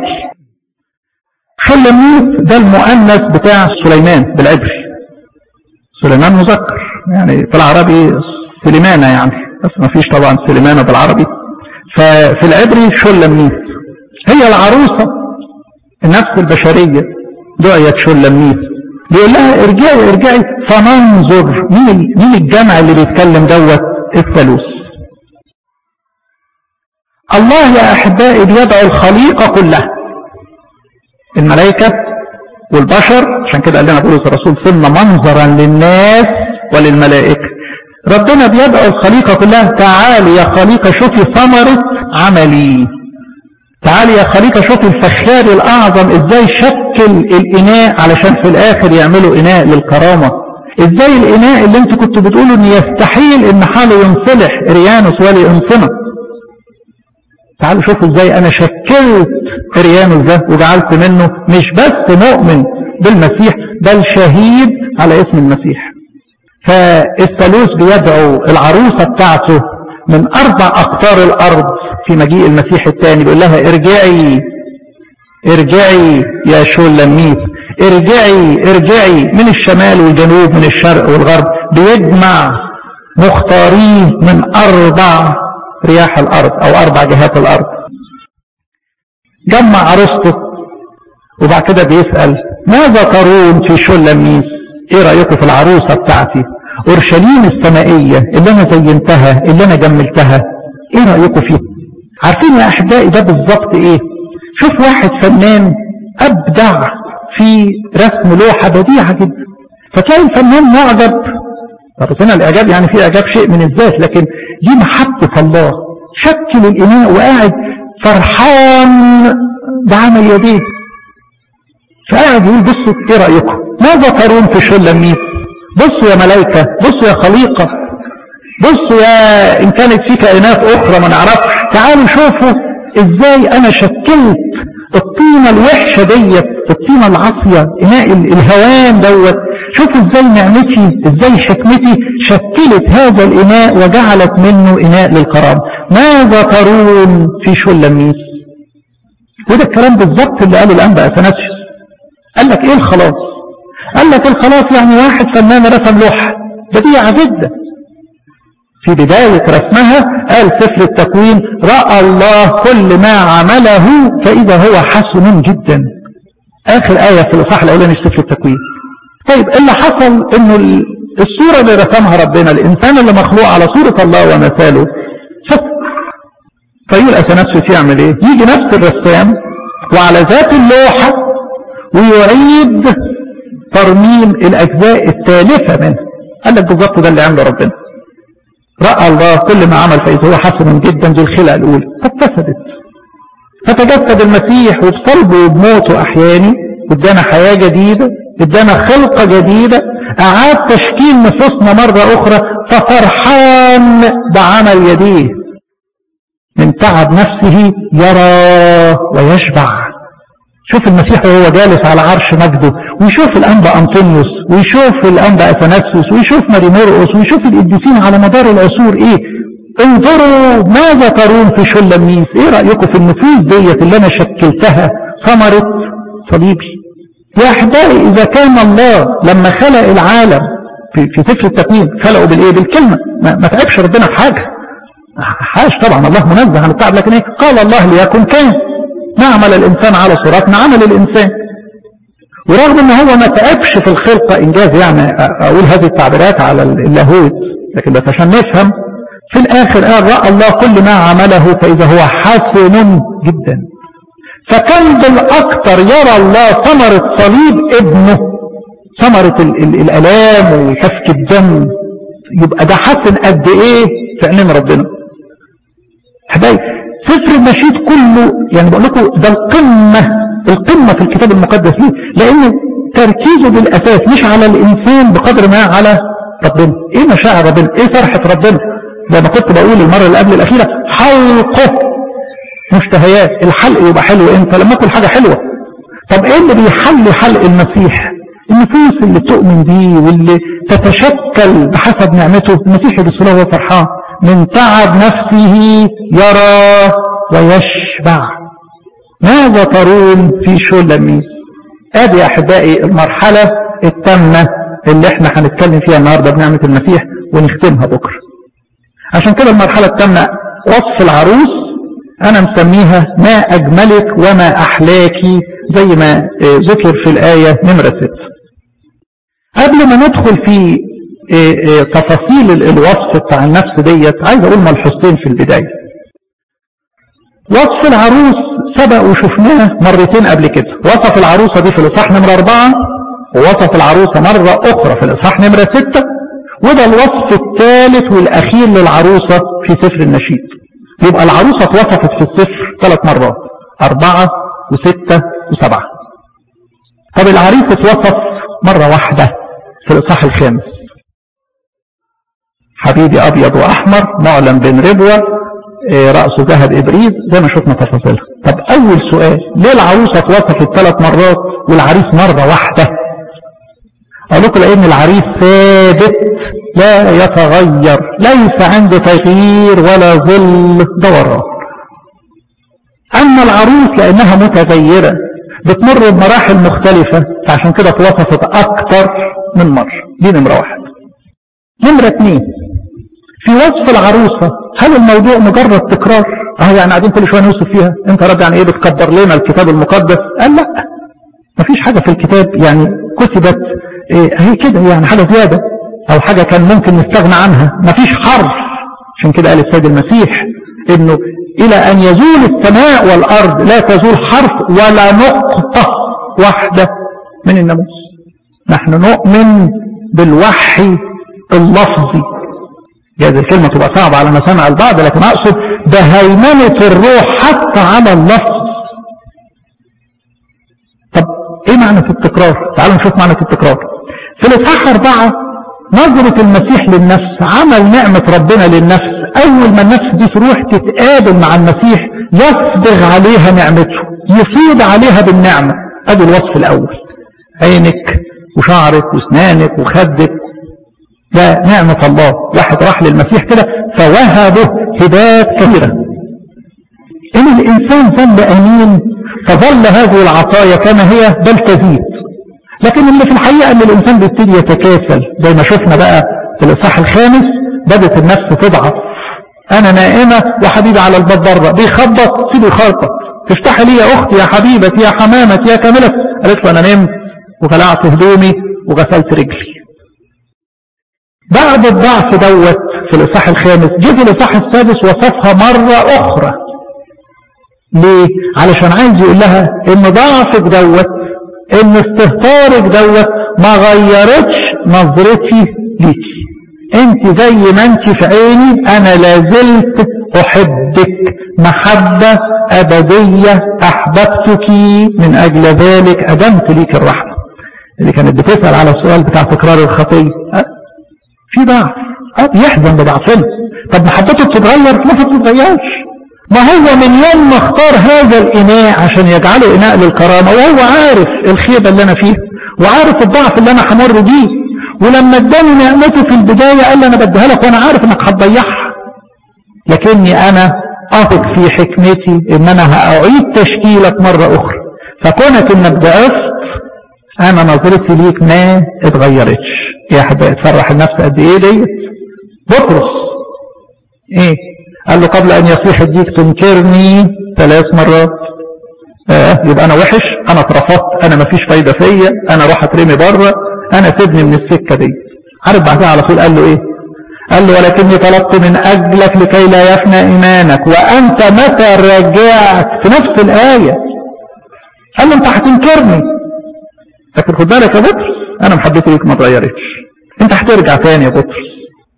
شولمي ده المؤنث بتاع سليمان بالعبري سليمان مذكر يعني في العربي سليمانة يعني بس ما فيش طبعا سليمانة بالعربي ففي العبري شلميس هي العروسة النفس البشرية دعيت شلميس بيقول لها ارجعي ارجعي فننظر مين مين الجمع اللي بيتكلم دوت الثالوث الله يا احبائي بيدعو الخليقة كلها الملائكة والبشر عشان كده قال لنا بولس الرسول صرنا منظرا للناس وللملائكة ربنا بيدعو الخليقة كلها تعالي يا خليقة شوفي ثمرة عملي تعالي يا خليقة شوفي الفخار الأعظم ازاي شكل الإناء علشان في الآخر يعملوا إناء للكرامة ازاي الإناء اللي انت كنت بتقولوا ان يستحيل ان حاله ينصلح ريانوس ولي انصنة تعالوا شوفوا ازاي انا شكلت ريانوس ده وجعلت منه مش بس مؤمن بالمسيح بل شهيد على اسم المسيح فالثالوث بيدعو العروسة بتاعته من أربع أقطار الأرض في مجيء المسيح الثاني بيقول لها ارجعي ارجعي يا شولميت ارجعي ارجعي من الشمال والجنوب من الشرق والغرب بيجمع مختاريه من أربع رياح الأرض أو أربع جهات الأرض جمع عروسته وبعد كده بيسأل ماذا ترون في شولميت ايه رأيكم في العروسة بتاعتي اورشليم السمائية اللي انا زينتها اللي انا جملتها ايه رأيكم فيها عارفين يا احبائي ده بالظبط ايه شوف واحد فنان ابدع في رسم لوحة بديعة جدا فتلاقي الفنان معجب طب هنا الاعجاب يعني في اعجاب شيء من الذات لكن دي محبة الله شكل الاناء وقاعد فرحان بعمل يديه فقاعد يقول بصوا ايه رأيكم ماذا ترون في شلميت بصوا يا ملائكة بصوا يا خليقة بصوا يا إن كانت في كائنات أخرى ما نعرفش تعالوا شوفوا إزاي أنا شكلت الطينة الوحشة ديت الطينة العاصية إناء الهوان دوت شوفوا إزاي نعمتي إزاي حكمتي شكلت هذا الإناء وجعلت منه إناء للكرامة ماذا ترون في شلميس وده الكلام بالظبط اللي قاله الأنبا أثناسيوس قال لك إيه الخلاص قال لك الخلاص يعني واحد فنان رسم لوحة بديعة جدا في بداية رسمها قال سفر التكوين رأى الله كل ما عمله فإذا هو حسن جدا آخر آية في الإصحاح الأولاني في سفر التكوين طيب اللي حصل إنه الصورة اللي رسمها ربنا الإنسان اللي مخلوق على صورة الله ومثاله فك فيقول أثناسيوس يعمل إيه؟ يجي نفس الرسام وعلى ذات اللوحة ويعيد ترميم الأجزاء الثالثة منه قال لك بالظبط ده اللي عمله ربنا رأى الله كل ما عمل فإذا هو حسن جدا دي الخلقة الأولى فاتفسدت فتجسد المسيح وبصلبه وبموته أحياني ادانا حياة جديدة ادانا خلقة جديدة أعاد تشكيل نفوسنا مرة أخرى ففرحان بعمل يديه من تعب نفسه يرى ويشبع شوف المسيح وهو جالس على عرش مجده ويشوف الأنبا أنطونيوس ويشوف الأنبا أثناسيوس ويشوف ماري مرقس ويشوف القديسين على مدار العصور إيه انظروا ماذا ترون في شلميس ايه رأيكم في النفوس ديت اللي انا شكلتها ثمرة صليبي يا احبائي اذا كان الله لما خلق العالم في, في سفر التكوين خلقه بالايه بالكلمة ما, ما تعبش ربنا في حاجة حاش طبعا الله منزه عن التعب لكن ايه قال الله ليكن كان نعمل الانسان على صورتنا عمل الانسان ورغم ان هو ما تعبش في الخلقة انجاز يعني اقول هذه التعبيرات على اللاهوت لكن بس عشان نفهم في الآخر قال رأى الله كل ما عمله فإذا هو حسن جدا فكان بالأكثر يرى الله ثمرة صليب ابنه ثمرة الألام وسفك الدم يبقى ده حسن قد إيه في عينين ربنا حبايب سفر النشيد كله يعني بقول لكم ده القمة القمة في الكتاب المقدس ليه لأن تركيزه بالأساس مش على الإنسان بقدر ما على ربنا إيه مشاعر ربنا إيه فرحة ربنا زي ما كنت بقول المرة اللي قبل الأخيرة حلقه مشتهيات الحلق يبقى حلو امتى لما اكل حاجة حلوة طب ايه اللي بيحل حلق المسيح النفوس اللي تؤمن بيه واللي تتشكل بحسب نعمته المسيح يبص له فرحان من تعب نفسه يرى ويشبع ماذا ترون في شلميس ادي يا احبائي المرحلة التامة اللي احنا هنتكلم فيها النهاردة بنعمة المسيح ونختمها بكره عشان كده المرحلة التامة وصف العروس أنا مسميها ما أجملك وما أحلاك زي ما ذكر في الآية نمرة 6 قبل ما ندخل في تفاصيل الوصف بتاع النفس ديت عايز أقول ملحوظتين في البداية وصف العروس سبق وشفناه مرتين قبل كده وصف العروسة دي في الإصحاح نمرة أربعة ووصف العروسة مرة أخرى في الإصحاح نمرة ستة وده الوصف الثالث والأخير للعروسة في سفر النشيد يبقى العروسة اتوصفت في السفر ثلاث مرات أربعة وستة وسبعة طب العريس اتوصف مرة واحدة في الإصحاح الخامس حبيبي أبيض وأحمر معلم بين ربوة رأسه ذهب إبريز زي ما شفنا تفاصيلها طب أول سؤال ليه العروسة اتوصفت ثلاث مرات والعريس مرة واحدة أقول لكم لأن العريس ثابت لا يتغير ليس عنده تغيير ولا ظل دوران أما العروس لأنها متغيرة بتمر بمراحل مختلفة فعشان كده اتوصفت أكتر من مرة دي نمرة واحد نمرة اثنين في وصف العروسة هل الموضوع مجرد تكرار اهو يعني قاعدين كل شوية نوصف فيها انت راجع يعني ايه بتكبر لنا الكتاب المقدس قال لا مفيش حاجة في الكتاب يعني كتبت ايه هي كده يعني حاجة زيادة او حاجة كان ممكن نستغنى عنها مفيش حرف عشان كده قال السيد المسيح انه الى ان يزول السماء والارض لا تزول حرف ولا نقطة واحدة من الناموس نحن نؤمن بالوحي اللفظي جاز الكلمة تبقى صعبة على مسامع البعض لكن اقصد بهيمنة الروح حتى على اللفظ طب ايه معنى التكرار تعالوا نشوف معنى التكرار في الاصحاح اربعة نظرة المسيح للنفس عمل نعمة ربنا للنفس اول ما النفس دي تروح تتقابل مع المسيح يصبغ عليها نعمته يفيض عليها بالنعمة ادي الوصف الاول عينك وشعرك واسنانك وخدك ده نعمة الله واحد راح للمسيح كده فوهبه هبات كثيرة ان الانسان ظل امين فظل هذه العطايا كما هي بل تزيد لكن اللي في الحقيقة ان الانسان بيبتدي يتكاسل زي ما شفنا بقى في الاصحاح الخامس بدت النفس تضعف انا نائمة وحبيبي على الباب بره بيخبط سيبه يخبط تفتحي لي يا اختي يا حبيبتي يا حمامتي يا كاملة قالت له انا نمت وخلعت هدومي وغسلت رجلي بعد الضعف دوت في الإصحاح الخامس جه في الإصحاح السادس وصفها مرة أخرى ليه؟ علشان عايز يقول لها إن ضعفك دوت إن استهتارك دوت ما غيرتش نظرتي ليكي انت زي ما انت في عيني انا لازلت احبك محبة ابدية احببتك من اجل ذلك ادمت ليك الرحمة اللي كانت بتسأل على السؤال بتاع تكرار الخطية في ضعف اه يحزن بضعفنا طب محبته بتتغير ما بتتغيرش ما هو من يوم ما اختار هذا الإناء عشان يجعله إناء للكرامة وهو عارف الخيبة اللي أنا فيها وعارف الضعف اللي أنا همر بيه ولما اداني نعمته في البداية قال لي أنا بديها لك وأنا عارف إنك هتضيعها لكني أنا أثق في حكمتي إن أنا هأعيد تشكيلك مرة أخرى فكونك إنك ضعفت أنا نظرتي ليك ما اتغيرتش يا حبايبي تفرح النفس قد إيه ديت بطرس إيه قال له قبل أن يصيح الديك تنكرني ثلاث مرات آه يبقى أنا وحش أنا اترفضت أنا مفيش فايدة فيا أنا راح أترمي بره أنا سيبني من السكة دي عارف بعدها على طول قال له إيه قال له ولكني طلبت من أجلك لكي لا يفنى إيمانك وأنت متى رجعت في نفس الآية قال له أنت هتنكرني لكن خد بالك يا بطرس أنا محبتي ليك ما اتغيرتش أنت هترجع تاني يا بطرس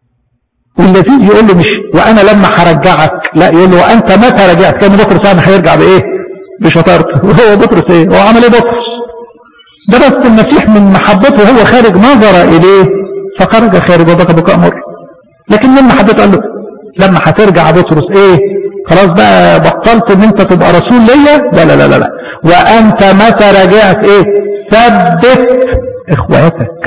واللذيذ يقول له مش وأنا لما هرجعك لا يقول له وأنت متى رجعت كان بطرس أنا هيرجع بإيه بشطارته وهو بطرس إيه هو عمل إيه بطرس ده بس المسيح من محبته هو خارج نظر إليه فخرج خارج وبكى بكاء مر لكن من محبته قال له لما هترجع بطرس ايه خلاص بقى بطلت ان انت تبقى رسول ليا لا لا لا لا, لا. وانت متى رجعت ايه ثبت اخواتك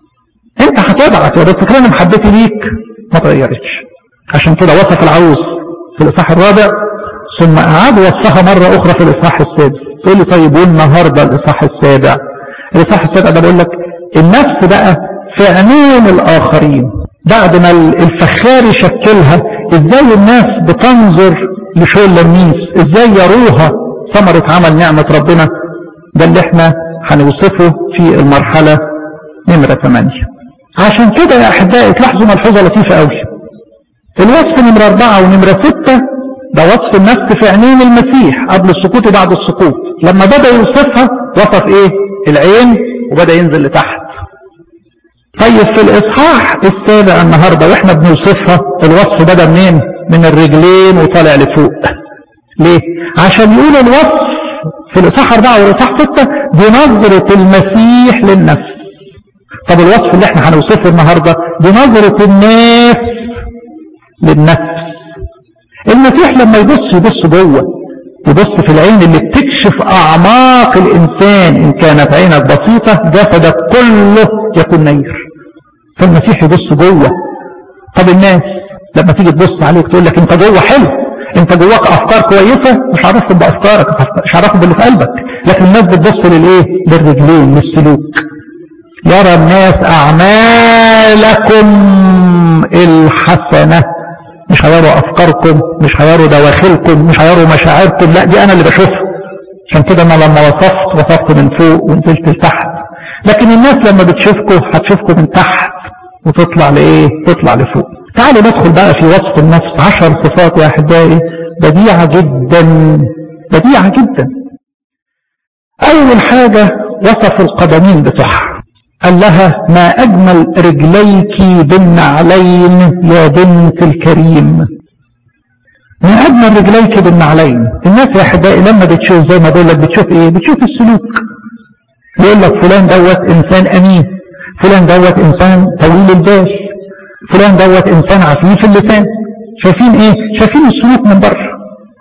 انت هتبعت يا بس فكرة محبتي ليك ما تغيرتش عشان كده وصف العروس في الاصحاح الرابع ثم اعاد وصفها مرة اخرى في الاصحاح السادس تقول لي طيب والنهاردة الاصحاح السابع الاصحاح السابع ده بقول لك النفس بقى في عينين الاخرين بعد ما الفخار يشكلها ازاي الناس بتنظر لشغل لميس ازاي يروها ثمرة عمل نعمة ربنا ده اللي احنا هنوصفه في المرحلة نمرة 8 عشان كده يا احبائي تلاحظوا ملحوظة لطيفة قوي الوصف نمرة 4 ونمرة 6 ده وصف النفس في عينين المسيح قبل السقوط وبعد السقوط لما بدأ يوصفها وصف ايه العين وبدأ ينزل لتحت طيب في الإصحاح السابع النهاردة وإحنا بنوصفها الوصف بدأ منين من الرجلين وطالع لفوق ليه عشان يقول الوصف في الإصحاح أربعة والإصحاح ستة بنظرة المسيح للنفس طب الوصف اللي احنا هنوصفه النهاردة بنظرة الناس للنفس المسيح لما يبص يبص جوه يبص في العين اللي بتكشف أعماق الإنسان إن كانت عينك بسيطة جسدك كله يكون نير فالمسيح يبص جوه طب الناس لما تيجي تبص عليك تقول لك انت جوه حلو انت جواك افكار كويسة مش عارفهم بافكارك مش عارفهم باللي في قلبك لكن الناس بتبص للايه للرجلين للسلوك يرى الناس اعمالكم الحسنة مش هيروا افكاركم مش هيروا دواخلكم مش هيروا مشاعركم لا دي انا اللي بشوفها عشان كده انا لما وصفت وصفت من فوق ونزلت لتحت لكن الناس لما بتشوفكم هتشوفكم من تحت وتطلع لايه تطلع لفوق تعالوا ندخل بقى في وصف النفس عشر صفات يا احبائي بديعة جدا بديعة جدا اول حاجة وصف القدمين بتوعها قال لها ما اجمل رجليك بالنعلين يا بنت الكريم ما اجمل رجليك بالنعلين الناس يا احبائي لما بتشوف زي ما بقول لك بتشوف ايه بتشوف السلوك يقول لك فلان دوت انسان امين فلان دوت انسان طويل البال فلان دوت انسان عفيف اللسان شايفين ايه شايفين السلوك من بره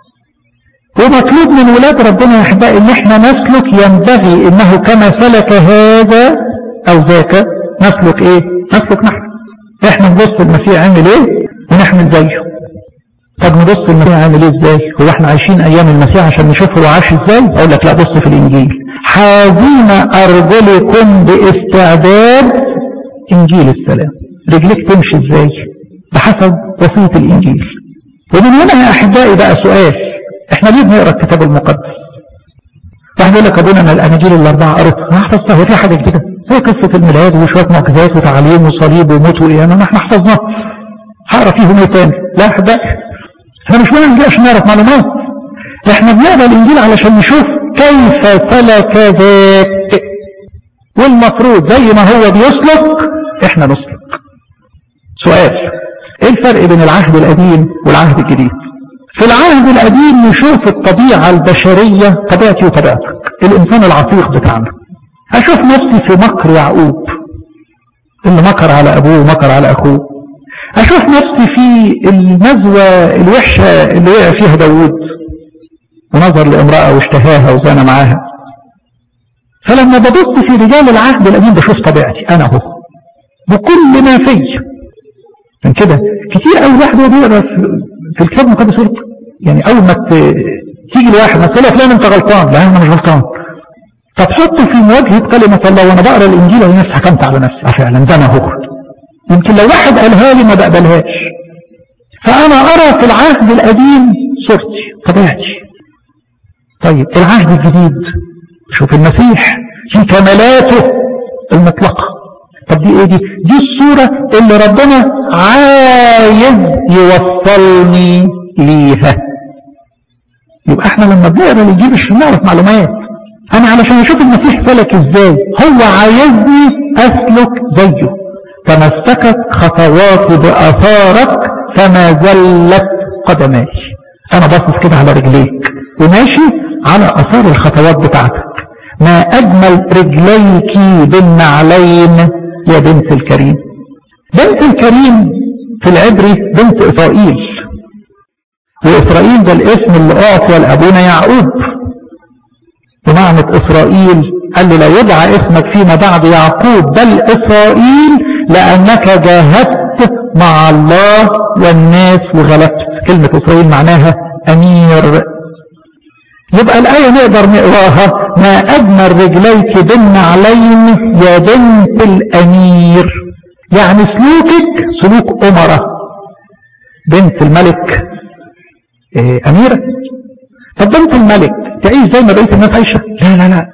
ومطلوب من ولاد ربنا يا احبائي ان احنا نسلك ينبغي انه كما سلك هذا او ذاك نسلك ايه نسلك نحن احنا نبص المسيح عمل ايه ونحمل زيه طب نبص المسيح عمل ايه ازاي هو احنا عايشين ايام المسيح عشان نشوف هو عاش ازاي اقول لك لا بص في الانجيل حاذين ارجلكم باستعداد انجيل السلام رجلك تمشي ازاي بحسب وصية الانجيل ومن هنا يا احبائي بقى سؤال احنا ليه بنقرا الكتاب المقدس واحد يقول لك ابونا انا الاناجيل الاربعه قريتها ما حفظتها هو في حاجه جديده هي قصه الميلاد وشويه معجزات وتعاليم وصليب وموت وقيامه ما احنا حفظناها هقرا فيهم ايه تاني لا يا احبائي احنا مش بنقرا عشان نعرف معلومات احنا بنقرا الانجيل علشان نشوف كيف سلك ذاك والمفروض زي ما هو بيسلك احنا نسلك سؤال ايه الفرق بين العهد القديم والعهد الجديد في العهد القديم نشوف الطبيعة البشرية طبيعتي وطبيعتك الانسان العتيق بتاعنا اشوف نفسي في مكر يعقوب اللي مكر على ابوه ومكر على اخوه اشوف نفسي في النزوة الوحشة اللي وقع فيها داوود ونظر لامرأة واشتهاها وزان معاها فلما ببص في رجال العهد القديم بشوف طبيعتي انا هو بكل ما في من كده كتير قوي واحد هو بيقرا في الكتاب المقدس يعني اول ما تيجي لواحد ما تقول فلان انت غلطان لا انا مش غلطان فتحطه في مواجهة كلمة الله وانا بقرا الانجيل ونفسي حكمت على نفسي اه فعلا ده انا هو يمكن لو واحد قالها لي ما بقبلهاش فانا ارى في العهد القديم صورتي طبيعتي طيب العهد الجديد شوف المسيح في كمالاته المطلقة طب دي ايه دي دي الصورة اللي ربنا عايز يوصلني ليها يبقى احنا لما بنقرا الانجيل مش بنعرف معلومات انا علشان اشوف المسيح سلك ازاي هو عايزني اسلك زيه تمسكت خطواتي باثارك فما زلت قدماي انا باصص كده على رجليك وماشي على اثار الخطوات بتاعتك ما اجمل رجليك بالنعلين يا بنت الكريم بنت الكريم في العبري بنت اسرائيل واسرائيل ده الاسم اللي اعطي لابونا يعقوب بمعنى إسرائيل قال له لا يدعى اسمك فيما بعد يعقوب بل إسرائيل لأنك جاهدت مع الله والناس وغلبت كلمة إسرائيل معناها أمير يبقى الآية نقدر نقراها ما أجمل رجليك بالنعلين يا بنت الأمير يعني سلوكك سلوك أمرة بنت الملك إيه أميرة طب بنت الملك تعيش زي ما بقيت الناس عايشة لا لا لا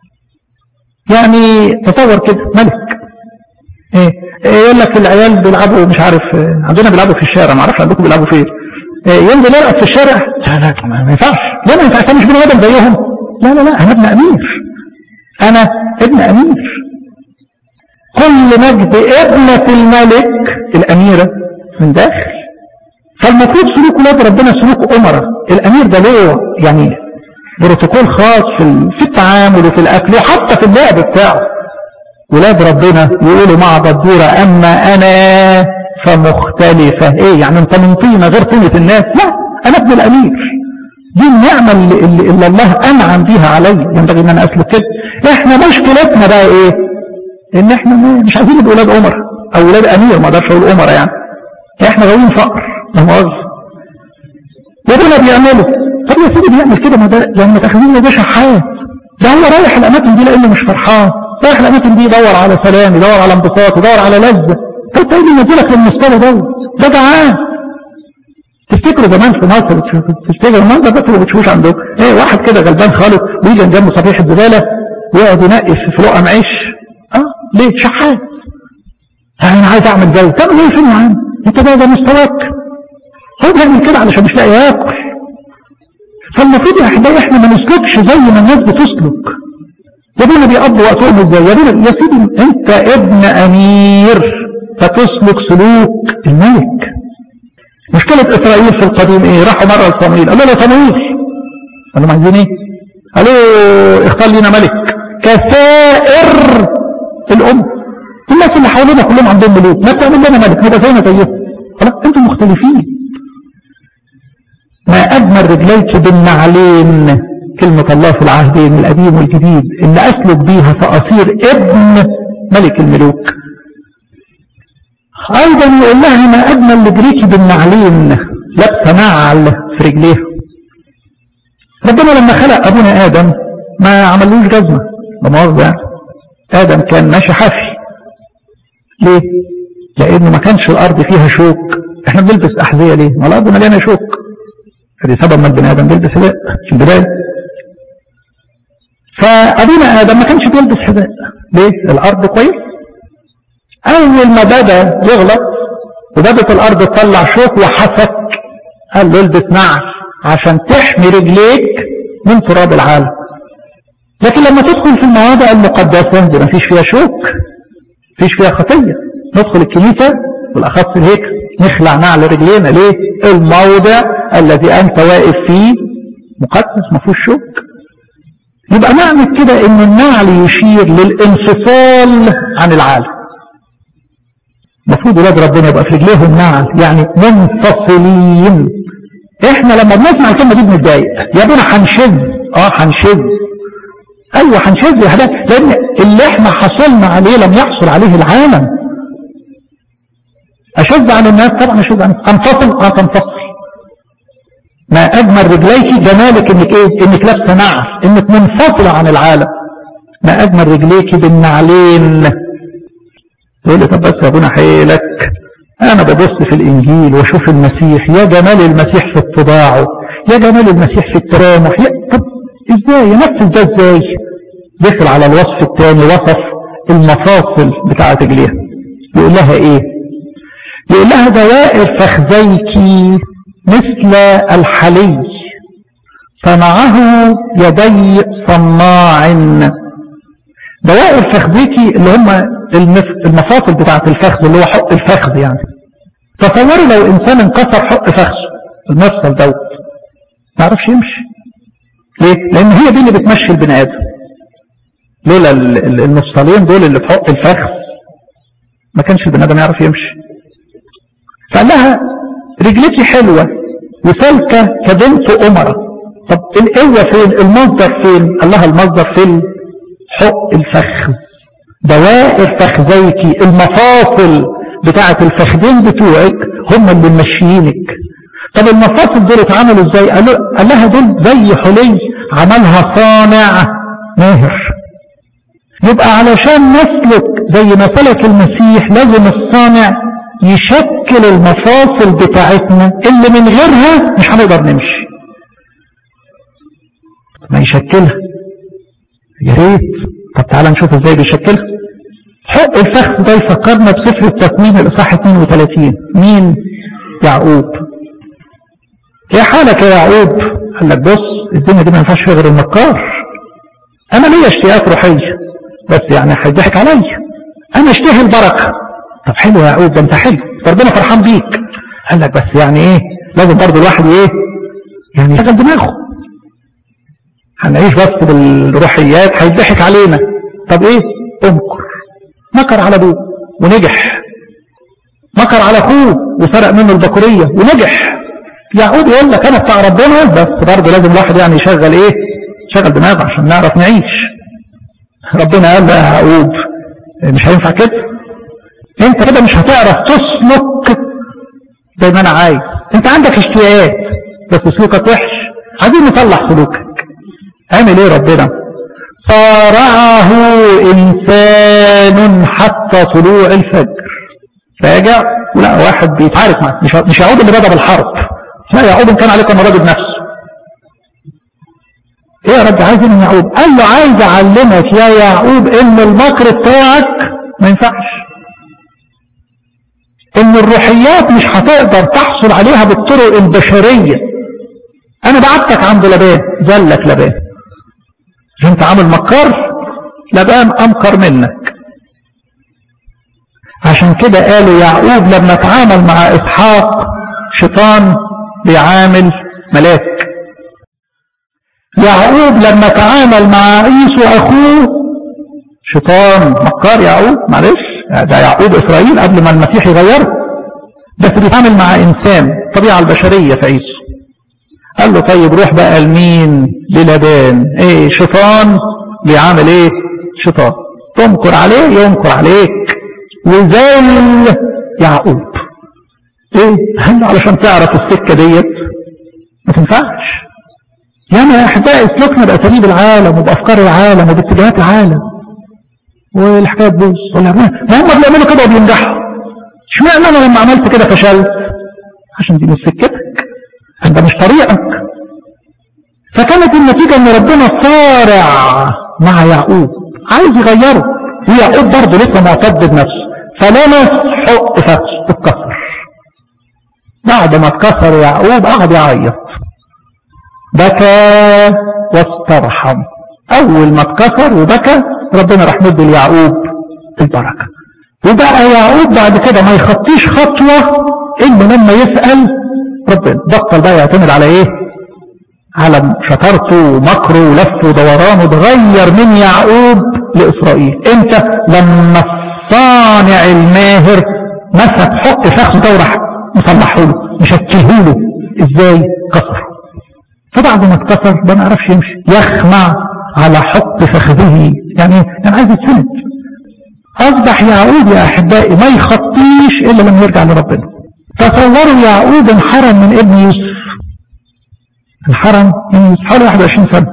يعني تصور كده ملك ايه يقول لك العيال بيلعبوا مش عارف عندنا بيلعبوا في الشارع ما اعرفش عندكم بيلعبوا فين إيه ينزل يلعب في الشارع لا لا ما ينفعش لا ما ينفعش انا مش بني ادم زيهم لا لا لا انا ابن امير انا ابن امير كل مجد ابنة الملك الاميرة من داخل فالمفروض سلوك ولاد ربنا سلوك أمرة الأمير ده له يعني بروتوكول خاص في في التعامل وفي الأكل وحتى في اللعب بتاعه ولاد ربنا يقولوا مع بدورة أما أنا فمختلفة إيه يعني أنت من طينة غير طينة الناس لا أنا ابن الأمير دي النعمة اللي, اللي, اللي الله أنعم بيها علي ينبغي أن أنا أسلك كده إحنا مشكلتنا بقى إيه إن إحنا مش عايزين نبقى ولاد عمر أو ولاد أمير ما أقدرش أقول عمر يعني إحنا غاويين فقر مؤاخذة وربنا بيعمله طب يا سيدي بيعمل كده ما ده لما تاخذين ده شحات ده هو رايح الاماكن دي لانه مش فرحان رايح الاماكن دي يدور على سلام يدور على انبساط يدور على لذة طب تيجي ينزلك للمستوى دوت ده جعان تفتكروا زمان في مصر تفتكروا المنظر ده ما بتشوفوش عندكم ايه واحد كده غلبان خالص ويجي جنبه صفيحه زباله ويقعد ينقش في لقم عيش اه ليه شحات انا عايز اعمل جو طب ليه فين يا عم انت ده ده مستواك هو بيعمل كده علشان مش لاقي ياكل فالمفروض يا احبائي احنا ما نسلكش زي ما الناس بتسلك يا ابونا بيقضوا وقتهم ازاي يا ابونا يا سيدي انت ابن امير فتسلك سلوك الملك مشكلة اسرائيل في القديم ايه راحوا مرة لصمويل قالوا له صمويل قالوا عايزين ايه قالوا اختار لنا ملك كسائر الام الناس اللي حوالينا كلهم عندهم ملوك ما تعمل لنا ملك نبقى زينا زيهم خلاص انتم مختلفين ما أجمل رجليك بالنعلين كلمة الله في العهدين القديم والجديد اللي أسلك بيها فأصير ابن ملك الملوك أيضا يقول لها ما أجمل رجليك بالنعلين لابسة نعل في رجليها ربنا لما خلق أبونا آدم ما عملوش جزمة بمؤاخذة آدم كان ماشي حافي ليه؟ لأنه ما كانش الأرض فيها شوك احنا بنلبس أحذية ليه؟ ما الأرض مليانة شوك هذه سبب ما البني آدم بيلبس حذاء في البداية فأبونا آدم ما كانش بيلبس حذاء ليه؟ الأرض كويس أول ما بدأ يغلط وبدأت الأرض تطلع شوك وحسك قال له البس نعل عشان تحمي رجليك من تراب العالم لكن لما تدخل في المواضع المقدسة دي ما فيش فيها شوك فيش فيها خطية ندخل الكنيسة والأخص الهيكل نخلع نعل رجلينا ليه الموضع الذي أنت واقف فيه مقدس ما فيهوش شوك يبقى معنى كده ان النعل يشير للانفصال عن العالم المفروض ولاد ربنا يبقى في رجليهم نعل يعني منفصلين احنا لما بنسمع الكلمه دي بنتضايق يا ابونا هنشذ اه هنشذ ايوه هنشذ يا حبايبي لان اللي احنا حصلنا عليه لم يحصل عليه العالم اشذ عن الناس طبعا اشذ عن انفصل اه تنفصل ما اجمل رجليك جمالك انك ايه انك لابسه نعل انك منفصله عن العالم ما اجمل رجليك بالنعلين يقول لي طب بس يا ابونا حيلك انا ببص في الانجيل واشوف المسيح يا جمال المسيح في اتباعه يا جمال المسيح في الترامح يا طب ازاي ينفذ ده ازاي دخل على الوصف الثاني وصف المفاصل بتاعه رجليها يقول لها ايه يقول لها دوائر فخذيك مثل الحلي صنعه يدي صناع دوائر فخذيك اللي هم المفاصل بتاعه الفخذ اللي هو حق الفخذ يعني تصوروا لو انسان انكسر حق فخذه المفصل دوت ما يعرفش يمشي ليه لان هي دي اللي بتمشي البني ادم لولا المفصلين دول اللي في حق الفخذ ما كانش البني ادم يعرف يمشي فقال لها رجلتي حلوه وسالكه كبنت امره طب القوه فين المصدر فين قال لها المصدر فين حق الفخذ دوائر فخذيك المفاصل بتاعة الفخذين بتوعك هم اللي ممشيينك طب المفاصل دول اتعملوا ازاي قال لها دول زي حلي عملها صانع ماهر يبقى علشان نسلك زي ما سلك المسيح لازم الصانع يشكل المفاصل بتاعتنا اللي من غيرها مش هنقدر نمشي ما يشكلها يا ريت طب تعالى نشوف ازاي بيشكلها حق الفخذ ده يفكرنا بسفر التكوين الاصحاح 32 مين يعقوب ايه حالك يا يعقوب قال لك بص الدنيا دي ما ينفعش فيها غير المكار انا ليا اشتياقات روحيه بس يعني هيضحك عليا انا اشتهي البركه طب حلو يا يعقوب ده انت حلو ربنا فرحان بيك قال لك بس يعني ايه لازم برضه الواحد ايه يعني يشغل دماغه هنعيش بس بالروحيات هيضحك علينا طب ايه امكر مكر على ابوه ونجح مكر على اخوه وسرق منه البكورية ونجح يعقوب يقول لك انا بتاع ربنا بس برضه لازم الواحد يعني يشغل ايه يشغل دماغه عشان نعرف نعيش ربنا قال له يا يعقوب مش هينفع كده انت كده مش هتعرف تسلك زي ما انا عايز انت عندك اشتياقات بس سلوكك وحش عايزين نصلح سلوكك عمل ايه ربنا صارعه انسان حتى طلوع الفجر راجع ولا واحد بيتعارك معه مش مش يعود اللي بدا بالحرب لا يعود ان كان عليك انا راجل نفسه ايه يا رب عايز ان يعود قال له عايز اعلمك يا يعقوب ان المكر بتاعك ما ينفعش ان الروحيات مش هتقدر تحصل عليها بالطرق البشريه انا بعتك عند لبان زلك لبان انت عامل مكار لبان امكر منك عشان كده قالوا يعقوب لما تعامل مع اسحاق شيطان بيعامل ملاك يعقوب لما تعامل مع عيسو اخوه شيطان مكار يعقوب معلش ده يعقوب اسرائيل قبل ما المسيح يغيره بس بيتعامل مع انسان الطبيعه البشريه في عيسو قال له طيب روح بقى لمين للبان ايه شيطان بيعامل ايه شيطان تمكر عليه يمكر عليك وزال يعقوب ايه هل علشان تعرف السكة ديت ما تنفعش يعني يا احبائي اسلكنا باساليب العالم وبافكار العالم وباتجاهات العالم والحكايه تبوظ ولا ما هم بيعملوا كده وبينجحوا اشمعنى انا لما عملت كده فشلت عشان دي مش سكتك انت مش طريقك فكانت النتيجة ان ربنا صارع مع يعقوب عايز يغيره ويعقوب برضه لسه معتد بنفسه فلمس حق فخذه اتكسر بعد ما اتكسر يعقوب قعد يعيط بكى واسترحم اول ما اتكسر وبكى ربنا راح مد ليعقوب البركه وبقى يعقوب بعد كده ما يخطيش خطوه الا لما يسال ربنا بطل بقى يعتمد على ايه على شطارته ومكره ولفه ودورانه اتغير من يعقوب لاسرائيل امتى لما الصانع الماهر مسك حق فخذ ده وراح مصلحه له مشكله له ازاي كسر فبعد ما اتكسر ده ما عرفش يمشي يخمع على حق فخذه يعني يعني عايز يتسند اصبح يعقوب يا احبائي ما يخطيش الا لما يرجع لربنا تصوروا يعقوب انحرم من ابن يوسف انحرم من يوسف حوالي 21 سنه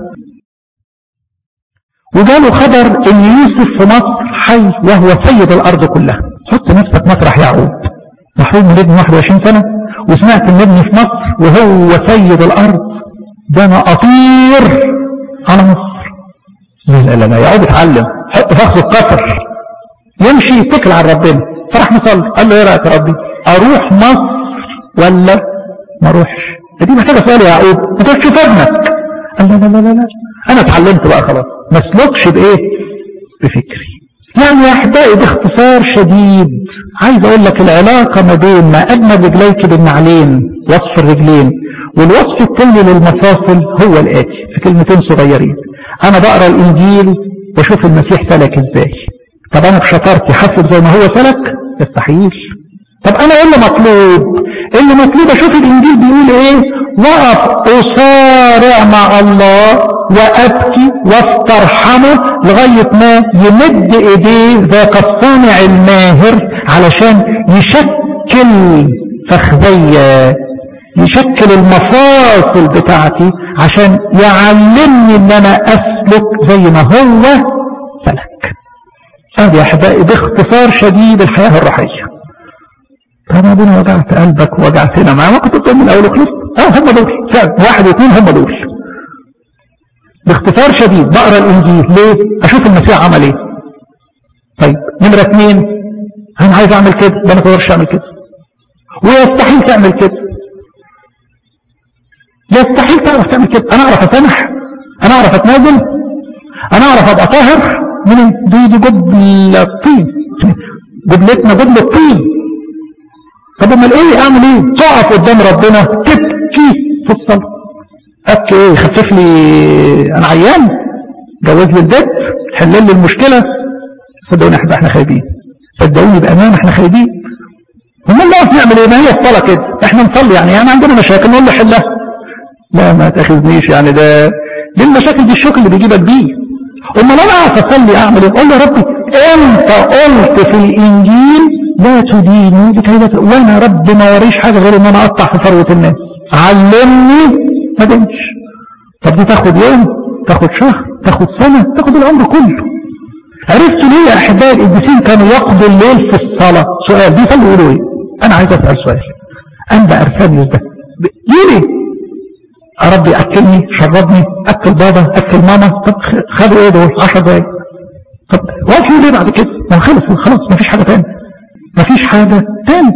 وجاله خبر ان يوسف في مصر حي وهو سيد الارض كلها حط نفسك مطرح يعقوب محروم من ابن 21 سنة وسمعت ان ابني في مصر وهو سيد الارض ده انا اطير على مصر لا لا لا يعقوب اتعلم حط فخذ القطر يمشي يتكل على ربنا فراح مصلي قال له ايه رايك يا ربي اروح مصر ولا ما اروحش دي محتاجه سؤال يا يعقوب انت تشوف ابنك قال لا لا لا لا انا اتعلمت بقى خلاص ما اسلكش بايه بفكري يعني يا احبائي باختصار شديد عايز اقول لك العلاقة ما بين ما اجمل رجليك بالنعلين وصف الرجلين والوصف الثاني للمفاصل هو الاتي في كلمتين صغيرين انا بقرا الانجيل واشوف المسيح سلك ازاي طب انا بشطارتي حسب زي ما هو سلك يستحيل طب انا ايه اللي مطلوب اللي مطلوب اشوف الانجيل بيقول ايه وقف اصارع مع الله وابكي واسترحمه لغاية ما يمد ايديه ذاك الصانع الماهر علشان يشكل فخذية يشكل المفاصل بتاعتي عشان يعلمني ان انا اسلك زي ما هو سلك هذه يا احبائي باختصار شديد الحياة الروحية طب ابونا وجعت قلبك ووجعتنا معاه ما كنت تقول من اول خلص اه هم دول فعلا واحد واثنين هم دول باختصار شديد بقرا الانجيل ليه اشوف المسيح عمل ايه طيب نمرة اثنين انا عايز اعمل كده ده ما تقدرش اعمل كده ويستحيل تعمل كده يستحيل تعرف تعمل كده انا اعرف اسامح انا اعرف اتنازل انا اعرف ابقى طاهر من دي دي جبل الطين جبلتنا جبل الطين طب امال ايه اعمل ايه تقف قدام ربنا تبكي في الصلاه ابكي ايه خفف لي انا عيان جوز لي البيت حل لي المشكله صدقوني احنا احنا خايبين صدقوني بامان احنا خايبين امال نقف نعمل ايه ما هي الصلاه كده احنا نصلي يعني يعني عندنا مشاكل نقول له حلها لا ما تاخذنيش يعني ده دي المشاكل دي الشوك اللي بيجيبك بيه امال انا اقف اصلي اعمل ايه قول له يا ربي انت قلت في الانجيل لا تديني لكي لا وانا رب ما وريش حاجه غير ان انا اقطع في ثروه الناس علمني ما دمش طب دي تاخد يوم تاخد شهر تاخد سنة تاخد العمر كله عرفتوا ليه يا احبائي القديسين كانوا يقضوا الليل في الصلاة سؤال دي فالوا يقولوا ايه انا عايز اسأل سؤال انبا ارسانيوس ده ليه يا رب اكلني شربني اكل بابا اكل ماما طب خدوا ايه دول 10 دقايق طب وقفوا ليه بعد كده ما خلص خلاص ما فيش حاجة تاني ما فيش حاجة تاني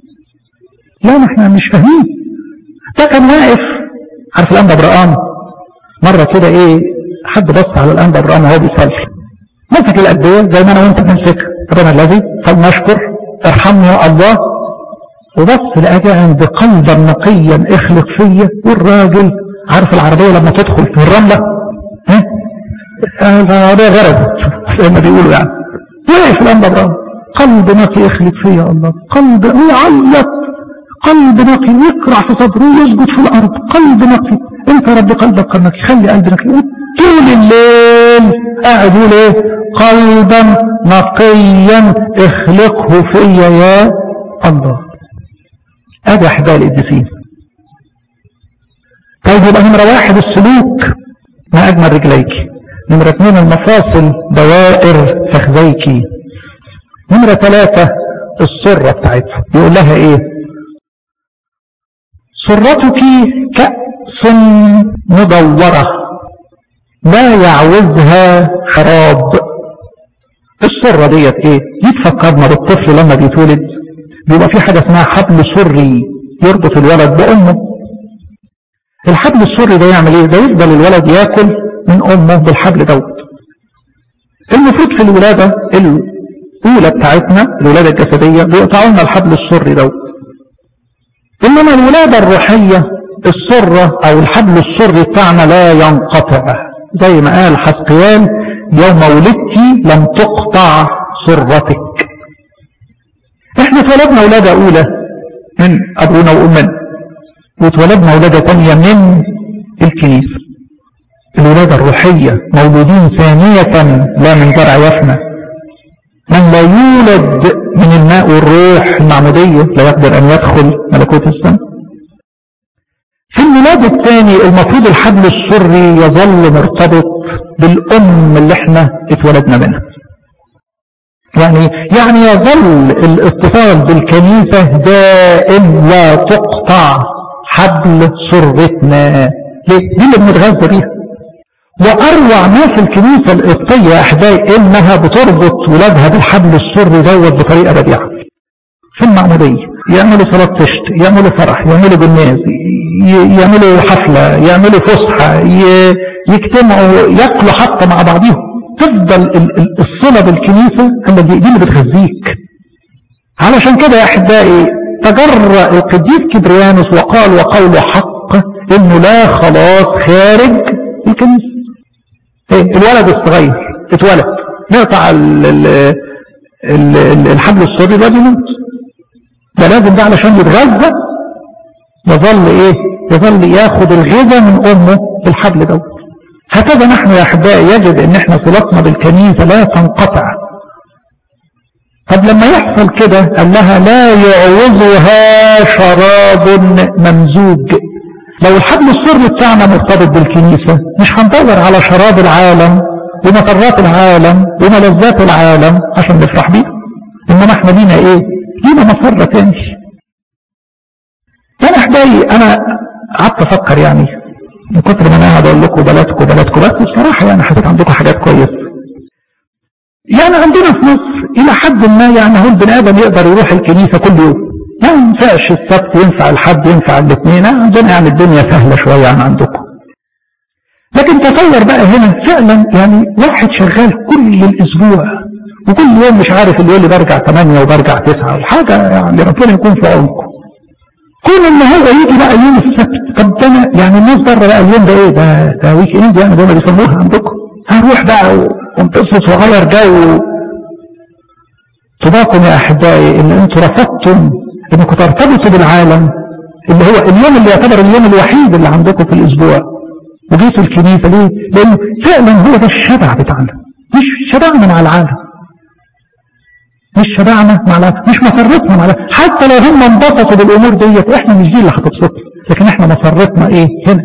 لا ما احنا مش فاهمين ده كان واقف عارف الانبا برقام مرة كده ايه حد بص على الانبا برقام وهو بيصلي مسك الأدوية زي ما انا وانت بنمسك ربنا الذي فلنشكر ارحمني يا الله وبص لقى عند قلبا نقيا اخلق فيا والراجل عارف العربية لما تدخل في الرملة ها العربية غربت زي ما بيقولوا يعني وقف الانبا برقام قلب نقي اخلق فيا الله قلب يعيط قلب نقي يقرع في صدره ويسجد في الأرض قلب نقي انت رب قلبك نقي خلي قلب نقي طول الليل قاعد يقول ايه قلبا نقيا اخلقه فيا يا الله ادي احباء القديسين طيب يبقى نمرة واحد السلوك ما اجمل رجليك نمرة اثنين المفاصل دوائر فخذيك نمرة ثلاثة السرة بتاعتها يقول لها ايه سرتك كأس مدورة لا يعوزها شراب السرة ديت ايه يتفكرنا بالطفل لما بيتولد بيبقى في حاجة اسمها حبل سري يربط الولد بأمه الحبل السري ده يعمل ايه ده يفضل الولد ياكل من امه بالحبل دوت المفروض في الولادة الاولى بتاعتنا الولادة الجسدية بيقطعوا لنا الحبل السري دوت إنما الولادة الروحية السرة أو الحبل السري بتاعنا لا ينقطع زي ما قال حسقيان يوم ولدتي لم تقطع سرتك احنا اتولدنا ولادة اولى من ابونا وامنا واتولدنا ولادة تانية من الكنيسة الولادة الروحية مولودين ثانية لا من زرع يفنى من لا يولد من الماء والروح المعمودية لا يقدر ان يدخل ملكوت السماء في الميلاد الثاني المفروض الحبل السري يظل مرتبط بالأم اللي احنا اتولدنا منها يعني يعني يظل الاتصال بالكنيسة دائم لا تقطع حبل سرتنا ليه؟ دي اللي بنتغذى بيها وأروع ما في الكنيسة القبطية يا أحبائي إنها بتربط ولادها بالحبل السري دوت بطريقة بديعة في المعمودية يعملوا صلاة تشت يعملوا فرح يعملوا جناز يعملوا حفلة يعملوا فسحة يجتمعوا ياكلوا حتى مع بعضهم تفضل الصلة بالكنيسة هي دي اللي بتغذيك علشان كده يا أحبائي تجرأ القديس كبريانوس وقال وقوله حق إنه لا خلاص خارج الكنيسة الولد الصغير اتولد نقطع الحبل الصدري ده بيموت ده لازم ده علشان يتغذى يظل ايه يظل ياخد الغذاء من امه بالحبل دوت هكذا نحن يا احبائي يجب ان احنا صلتنا بالكنيسة لا تنقطع طب لما يحصل كده قال لها لا يعوزها شراب ممزوج لو الحبل السري بتاعنا مرتبط بالكنيسة مش هندور على شراب العالم ومطرات العالم وملذات العالم عشان نفرح بيه انما احنا لينا ايه لينا مسرة تاني انا احبائي انا قعدت افكر يعني من كتر ما انا قاعد اقول لكم بلدكم بلدكم بس بصراحه يعني حسيت عندكم حاجات كويسه يعني عندنا في مصر الى حد ما يعني هو البني ادم يقدر يروح الكنيسه كل يوم ما ينفعش السبت ينفع الحد ينفع الاثنين عندنا يعني الدنيا سهله شويه عن عندكم لكن تصور بقى هنا فعلا يعني واحد شغال كل الاسبوع وكل يوم مش عارف اللي يقول لي برجع 8 وبرجع 9 حاجه يعني ربنا يكون في عونكم كون ان هو يجي بقى يوم السبت طب ده انا يعني الناس بره بقى اليوم ده ايه ده ده ويك اند يعني ده ما بيسموها عندكم هروح بقى وانتصص واغير جو طباكم يا احبائي ان انتوا رفضتم انكم ترتبطوا بالعالم اللي هو اليوم اللي يعتبر اليوم الوحيد اللي عندكم في الاسبوع وجيتوا الكنيسه ليه؟ لانه فعلا هو ده الشبع بتاعنا مش شبعنا مع العالم مش شبعنا مع العالم مش مسرتنا مع العالم حتى لو هم انبسطوا بالامور ديت احنا مش دي اللي هتبسطنا لكن احنا مسرتنا ايه هنا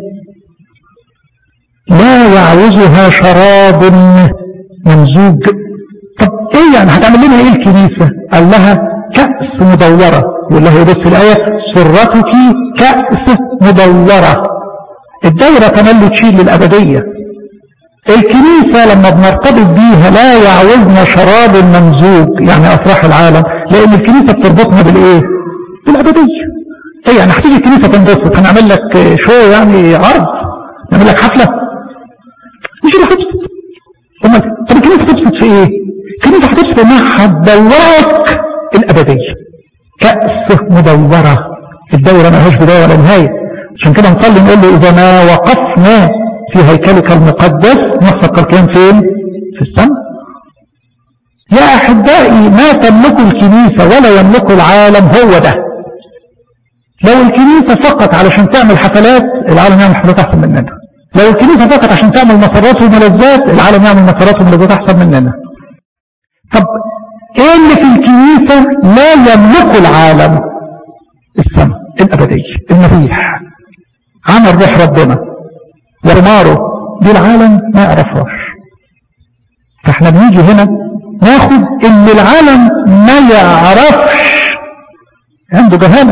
لا يعوزها شراب ممزوج طب ايه يعني هتعمل لنا ايه الكنيسة قال لها كأس مدورة يقول لها يبص الآية سرتك كأس مدورة الدورة تملي تشيل للأبدية الكنيسة لما بنرتبط بيها لا يعوزنا شراب ممزوج يعني أفراح العالم لأن الكنيسة بتربطنا بالإيه؟ بالأبدية إيه يعني هتيجي الكنيسة تنبسط هنعمل لك شو يعني عرض نعمل لك حفلة مش اللي هتبسط أمال طب الكنيسة هتبسط في إيه؟ الكنيسة هتبسط إنها هتدورك الأبدية كأس مدورة الدورة ما هيش بداية ولا نهاية عشان كده نصلي نقول له إذا ما وقفنا في هيكلك المقدس نحصل الكلام فين في السماء يا أحبائي ما تملك الكنيسة ولا يملك العالم هو ده لو الكنيسة فقط علشان تعمل حفلات العالم يعمل حفلات أحسن مننا لو الكنيسة فقط عشان تعمل مسارات وملذات العالم يعمل مسارات وملذات أحسن مننا طب ايه اللي في الكنيسة لا يملك العالم السماء الأبدية المسيح عمل روح ربنا ورماره دي العالم ما يعرفهاش فاحنا بنيجي هنا ناخد اللي العالم ما يعرفش عنده جهالة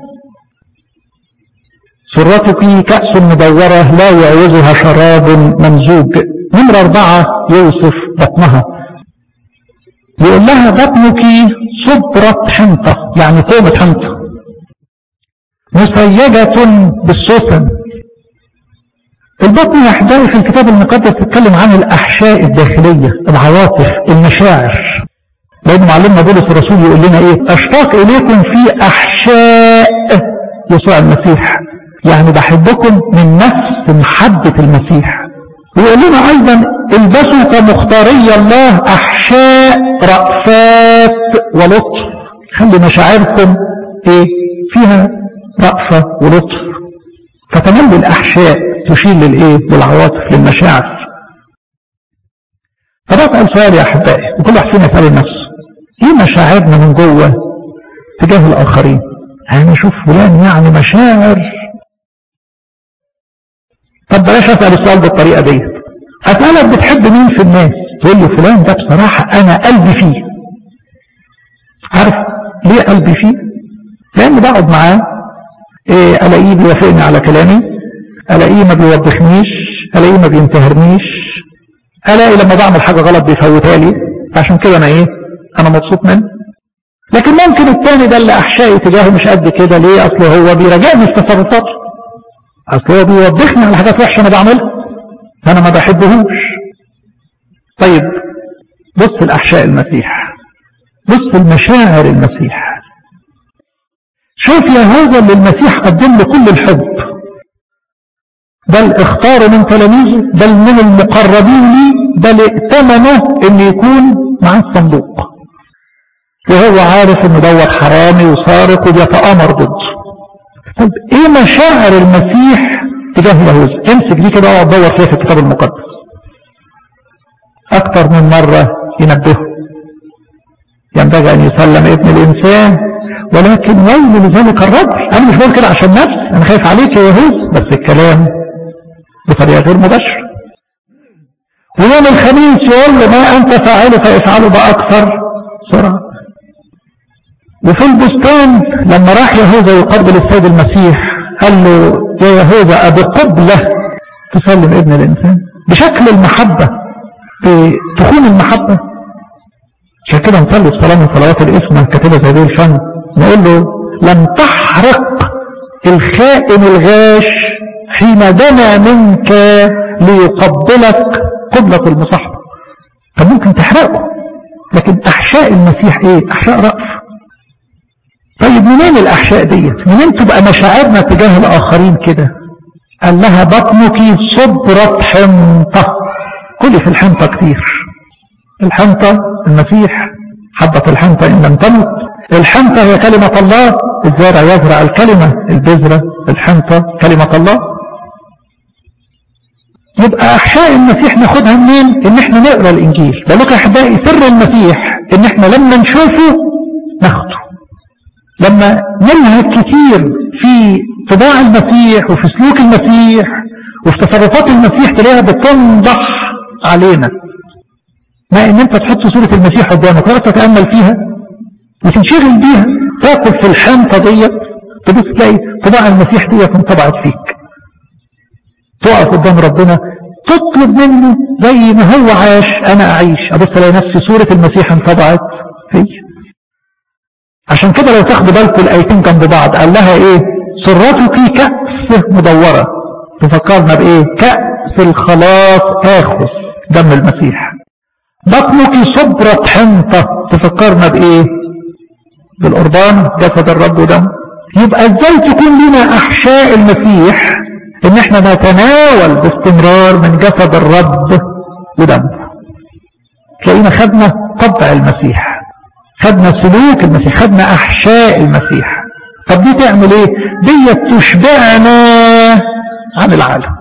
سرتك كأس مدورة لا يعوزها شراب ممزوج نمرة أربعة يوصف بطنها يقول لها بطنك صبرة حنطة يعني قومة حنطة مسيجة بالسفن البطن يا احبائي في الكتاب المقدس تتكلم عن الاحشاء الداخليه العواطف المشاعر لان معلمنا بولس الرسول يقول لنا ايه اشتاق اليكم في احشاء يسوع المسيح يعني بحبكم من نفس محبه المسيح ويقول لنا ايضا البسوا كمختاري الله احشاء رأفات ولطف خلي مشاعركم ايه فيها رأفة ولطف فتملي الأحشاء تشير للإيه للعواطف للمشاعر فبسأل سؤال يا أحبائي وكل واحد فينا يسأل نفسه إيه مشاعرنا من جوه تجاه الآخرين يعني شوف فلان يعني مشاعر طب بلاش أسأل السؤال بالطريقة دي أسألك بتحب مين في الناس تقول لي فلان ده بصراحة أنا قلبي فيه عارف ليه قلبي فيه لأن بقعد معاه إيه ألاقيه بيوافقني على كلامي ألاقيه ما بيوضحنيش ألاقيه ما بينتهرنيش ألاقي لما بعمل حاجة غلط بيفوتها لي عشان كده أنا إيه أنا مبسوط منه لكن ممكن الثاني ده اللي أحشائي تجاهه مش قد كده ليه أصل هو بيراجعني في تصرفاته أصل هو بيوضحني على حاجات وحشة أنا بعملها أنا ما بحبهوش طيب بص الأحشاء المسيح بص المشاعر المسيح شوف يا هذا اللي المسيح قدم له كل الحب بل اختار من تلاميذه بل من المقربين لي بل ائتمنه ان يكون مع الصندوق وهو عارف ان دوت حرامي وسارق وبيتآمر ضده طب ايه مشاعر المسيح تجاه يهوذا امسك دي كده واقعد دور فيها في الكتاب المقدس اكتر من مرة ينبهه ينبغي ان يسلم ابن الانسان ولكن ويل لذلك الرجل انا مش بقول كده عشان نفسي انا خايف عليك يا يهوذا بس الكلام بطريقة غير مباشرة ويوم الخميس يقول له ما انت فاعله فافعله باكثر سرعة وفي البستان لما راح يهوذا يقبل السيد المسيح قال له يا يهوذا أبقبلة تسلم ابن الإنسان بشكل المحبة بتكون المحبة عشان كده نصلي الصلاة من صلوات الإسمة كاتبة زي دي الفن نقول له لم تحرق الخائن الغاش حين دنا منك ليقبلك قبلة المصاحبة طب ممكن تحرقه لكن أحشاء المسيح إيه أحشاء رأف طيب منين الأحشاء ديت منين تبقى مشاعرنا تجاه الآخرين كده قال لها بطنك صبرة حنطة كلي في الحنطة كتير الحنطة المسيح حبة الحنطة إن لم تمت الحنطة هي كلمة الله الزارع يزرع الكلمة البذرة الحنطة كلمة الله يبقى أحشاء المسيح ناخدها منين إن احنا نقرأ الإنجيل بقول يا أحبائي سر المسيح إن احنا لما نشوفه ناخده لما نلهج كتير في طباع المسيح وفي سلوك المسيح وفي تصرفات المسيح تلاقيها بتنضح علينا ما ان انت تحط صورة المسيح قدامك ولا تتأمل فيها وتنشغل بيها تاكل في الحنطة ديت تبص تلاقي طباع المسيح ديت انطبعت فيك تقف قدام ربنا تطلب منه زي ما هو عاش انا اعيش ابص الاقي نفسي صورة المسيح انطبعت فيا عشان كده لو تاخدوا بالكم الايتين جنب بعض قال لها ايه سرتك كأس مدورة تفكرنا بايه كأس الخلاص اخذ دم المسيح بطنك صبرة حنطة تفكرنا بايه بالقربان جسد الرب ودم يبقى ازاي تكون لنا احشاء المسيح ان احنا نتناول باستمرار من جسد الرب ودمه تلاقينا خدنا طبع المسيح خدنا سلوك المسيح خدنا احشاء المسيح طب دي تعمل ايه دي تشبعنا عن العالم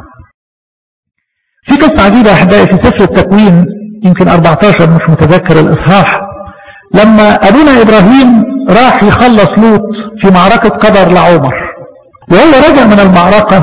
في قصة عجيبة يا احبائي في سفر التكوين يمكن 14 مش متذكر الاصحاح لما ابونا ابراهيم راح يخلص لوط في معركة قدر لعمر وهو رجع من المعركة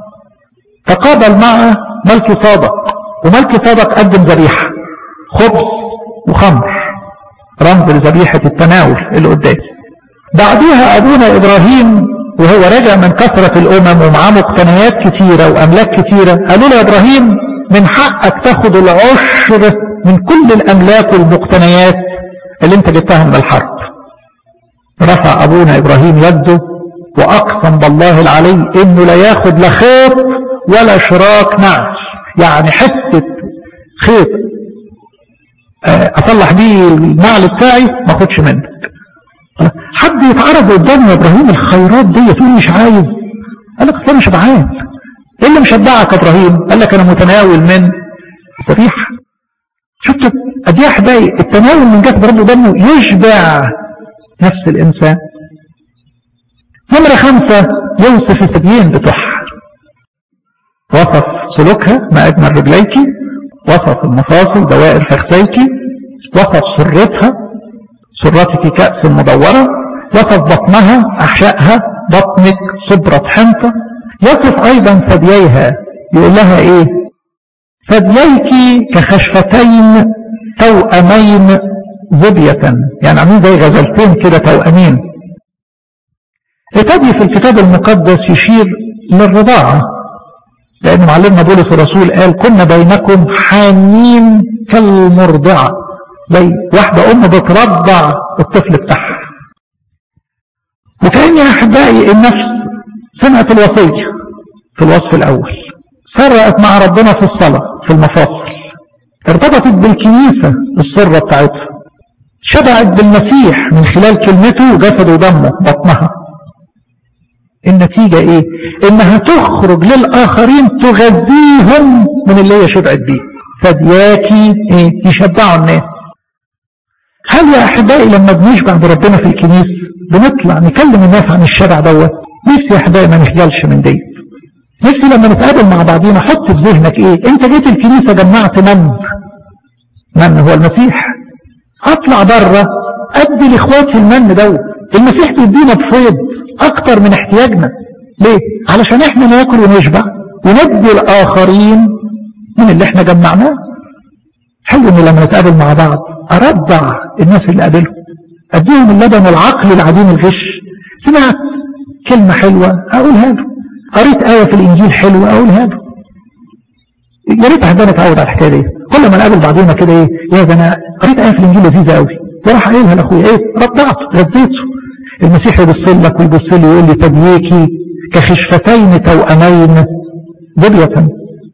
تقابل مع ملك صادق وملك صادق قدم ذبيحة خبز وخمر رمز لذبيحة التناول اللي قدام بعدها أبونا إبراهيم وهو راجع من كثرة الأمم ومعاه مقتنيات كتيرة وأملاك كتيرة قالوا له يا إبراهيم من حقك تاخد العشر من كل الأملاك والمقتنيات اللي انت جبتها من الحرب رفع أبونا إبراهيم يده وأقسم بالله العلي إنه لا ياخد لا خيط ولا شراك نعش يعني حتة خيط اصلح بيه النعل بتاعي ما اخدش منك حد يتعرض قدامي يا ابراهيم الخيرات دي تقول مش عايز قال لك انا شبعان ايه اللي مشبعك يا ابراهيم قال لك انا متناول من الذبيحه شفت قد ايه احبائي التناول من جسد رب دمه يشبع نفس الإنسان نمرة خمسة يوصف الثديين بتوعها وصف سلوكها ما أجمل رجليك وصف المفاصل دوائر فخذيك وصف سرتها سرتك كأس مدورة وصف بطنها أحشائها بطنك صبرة حنطة يصف أيضا ثدييها يقول لها إيه ثدييك كخشفتين توأمين زبية يعني عاملين زي غزلتين كده توأمين الثدي في الكتاب المقدس يشير للرضاعة لأن معلمنا بولس الرسول قال كنا بينكم حانين كالمرضعة زي واحدة أم بترضع الطفل بتاعها وكأن يا أحبائي النفس سمعت الوصية في الوصف الأول سرقت مع ربنا في الصلاة في المفاصل ارتبطت بالكنيسة السرة بتاعتها شبعت بالمسيح من خلال كلمته جسده ودمه بطنها النتيجة ايه انها تخرج للاخرين تغذيهم من اللي هي شبعت بيه فدياكي ايه يشبعوا الناس هل يا احبائي لما بنشبع بربنا في الكنيسة بنطلع نكلم الناس عن الشبع دوت نفسي يا احبائي ما نخجلش من دي نفسي لما نتقابل مع بعضينا حط في ذهنك ايه انت جيت الكنيسة جمعت من من هو المسيح اطلع بره ادي لاخواتي المن دوت المسيح بيدينا بفيض اكتر من احتياجنا ليه علشان احنا ناكل ونشبع وندي الاخرين من اللي احنا جمعناه حلو ان لما نتقابل مع بعض ارضع الناس اللي قابلهم اديهم اللبن العقل العديم الغش سمعت كلمة حلوة اقولها له قريت آية في الانجيل حلوة اقولها له يا ريت احنا نتعود على الحكايه دي كل ما نقابل بعضينا كده ايه يا ده انا قريت ايه في الانجيل لذيذه قوي وراح قايلها لاخويا ايه رضعته غذيته المسيح يبص لك ويبص لي ويقول لي تبييكي كخشفتين توأمين ذبية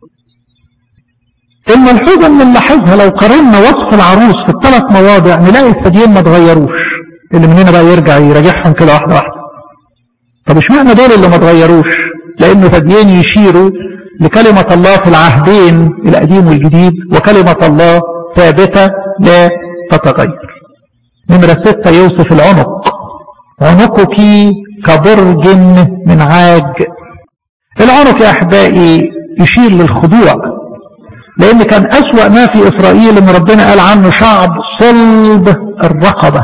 الملحوظة من نلاحظها لو قارنا وصف العروس في الثلاث مواضع نلاقي الثديين ما اتغيروش اللي مننا بقى يرجع يراجعهم كده واحدة واحدة طب اشمعنى دول اللي ما اتغيروش لانه ثديين يشيروا لكلمة الله في العهدين القديم والجديد وكلمة الله ثابتة لا تتغير نمرة ستة يوصف العنق عنقك كبرج من عاج العنق يا أحبائي يشير للخضوع لأن كان أسوأ ما في إسرائيل أن ربنا قال عنه شعب صلب الرقبة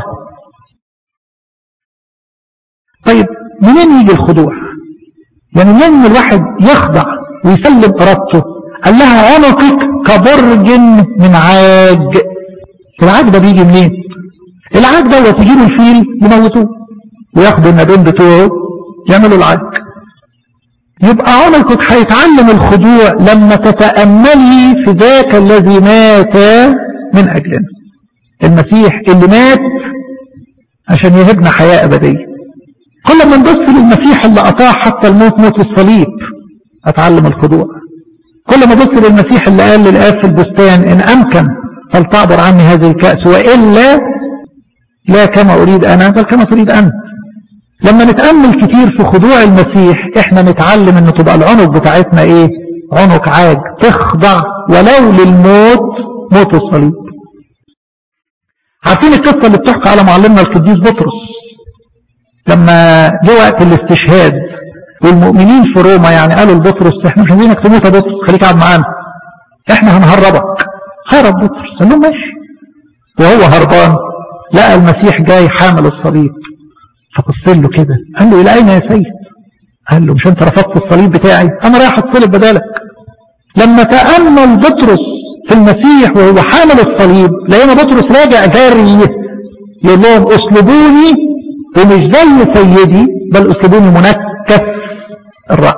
طيب منين يجي الخضوع يعني منين الواحد يخضع ويسلم إرادته قال لها عنقك كبرج من عاج العاج ده بيجي منين العاج ده يجيبوا الفيل يموتوه وياخدوا النبين بتوعه يعملوا العاج يبقى عنقك هيتعلم الخضوع لما تتأملي في ذاك الذي مات من أجلنا المسيح اللي مات عشان يهبنا حياة أبدية كل ما نبص للمسيح اللي أطاع حتى الموت موت الصليب أتعلم الخضوع كل ما بص للمسيح اللي قال للآب في البستان إن أمكن فلتعبر عني هذه الكأس وإلا لا كما أريد أنا بل كما تريد أنت لما نتأمل كتير في خضوع المسيح احنا نتعلم ان تبقى العنق بتاعتنا ايه عنق عاج تخضع ولو للموت موت الصليب عارفين القصة اللي بتحكى على معلمنا القديس بطرس لما جه وقت الاستشهاد والمؤمنين في روما يعني قالوا لبطرس احنا مش عايزينك تموت يا بطرس خليك قاعد معانا احنا هنهربك هرب بطرس قال لهم ماشي وهو هربان لقى المسيح جاي حامل الصليب فبص له كده قال له الى اين يا سيد قال له مش انت رفضت الصليب بتاعي انا رايح اتصلب بدالك لما تامل بطرس في المسيح وهو حامل الصليب لقينا بطرس راجع جاري يقول لهم اصلبوني ومش زي سيدي بل اصلبوني منكس الراس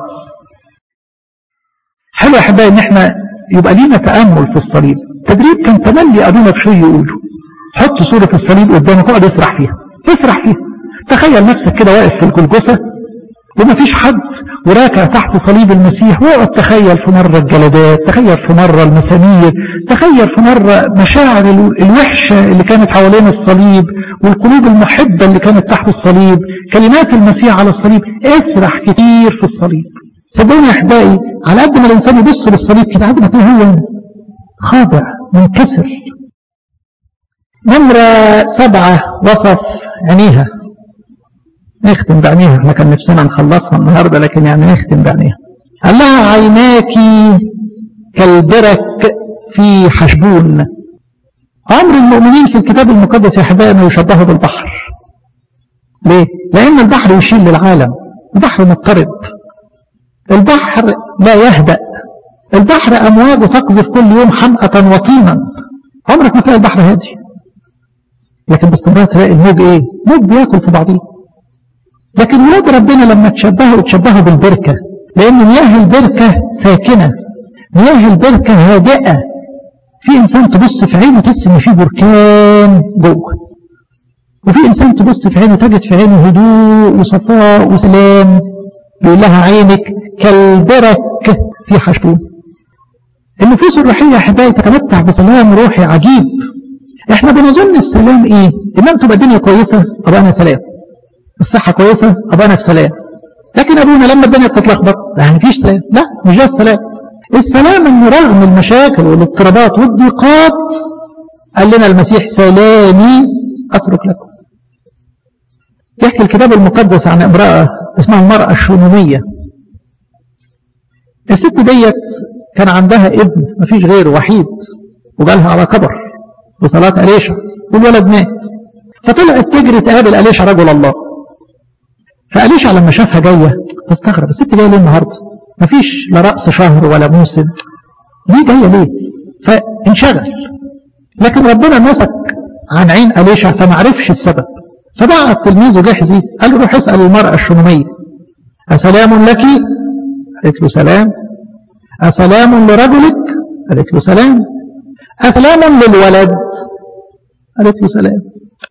حلو يا احبائي ان احنا يبقى لينا تامل في الصليب تدريب كان تملي ابونا بشوي يقوله حط صوره الصليب قدامك اقعد اسرح فيها اسرح فيها تخيل نفسك كده واقف في الجلجثة ومفيش حد وراكع تحت صليب المسيح واقعد تخيل في مرة الجلدات تخيل في مرة المسامير تخيل في مرة مشاعر الوحشة اللي كانت حوالين الصليب والقلوب المحبة اللي كانت تحت الصليب كلمات المسيح على الصليب اسرح كتير في الصليب صدقوني يا احبائي على قد ما الانسان يبص للصليب كده قد ما تكون هو خاضع منكسر نمرة سبعة وصف عينيها نختم بعينيها احنا كان نفسنا نخلصها النهاردة لكن يعني نختم بعينيها قال لها عيناك كالبرك في حشبون أمر المؤمنين في الكتاب المقدس يا حبايبي انه يشبهوا بالبحر ليه؟ لأن البحر يشيل للعالم البحر مضطرب البحر لا يهدأ البحر أمواجه تقذف كل يوم حمقة وطينا عمرك ما تلاقي البحر هادي لكن باستمرار تلاقي الموج ايه موج بياكل في بعضيه لكن ولاد ربنا لما تشبهوا تشبهوا بالبركة لأن مياه البركة ساكنة مياه البركة هادئة في إنسان تبص في عينه تحس إن في بركان جوه وفي إنسان تبص في عينه تجد في عينه هدوء وصفاء وسلام يقول لها عينك كالبرك في حشبون النفوس الروحية يا أحبائي تتمتع بسلام روحي عجيب احنا بنظن السلام ايه ان تبقى الدنيا كويسة ابقى انا سلام الصحة كويسة ابقى انا في سلام لكن ابونا لما الدنيا بتتلخبط يعني مفيش سلام لا مش ده السلام السلام ان رغم المشاكل والاضطرابات والضيقات قال لنا المسيح سلامي اترك لكم يحكي الكتاب المقدس عن امرأة اسمها المرأة الشونومية الست ديت كان عندها ابن مفيش غيره وحيد وجالها على كبر بصلاة أليشا والولد مات فطلعت تجري تقابل أليشا رجل الله فأليشا لما شافها جاية فاستغرب الست جاية ليه النهاردة مفيش لا رأس شهر ولا موسم ليه جاية ليه فانشغل لكن ربنا مسك عن عين أليشا فمعرفش السبب فبعت تلميذه جحزي قال له روح اسأل المرأة الشنومية أسلام لك قالت له سلام أسلام لرجلك قالت له سلام أسلام للولد قالت له سلام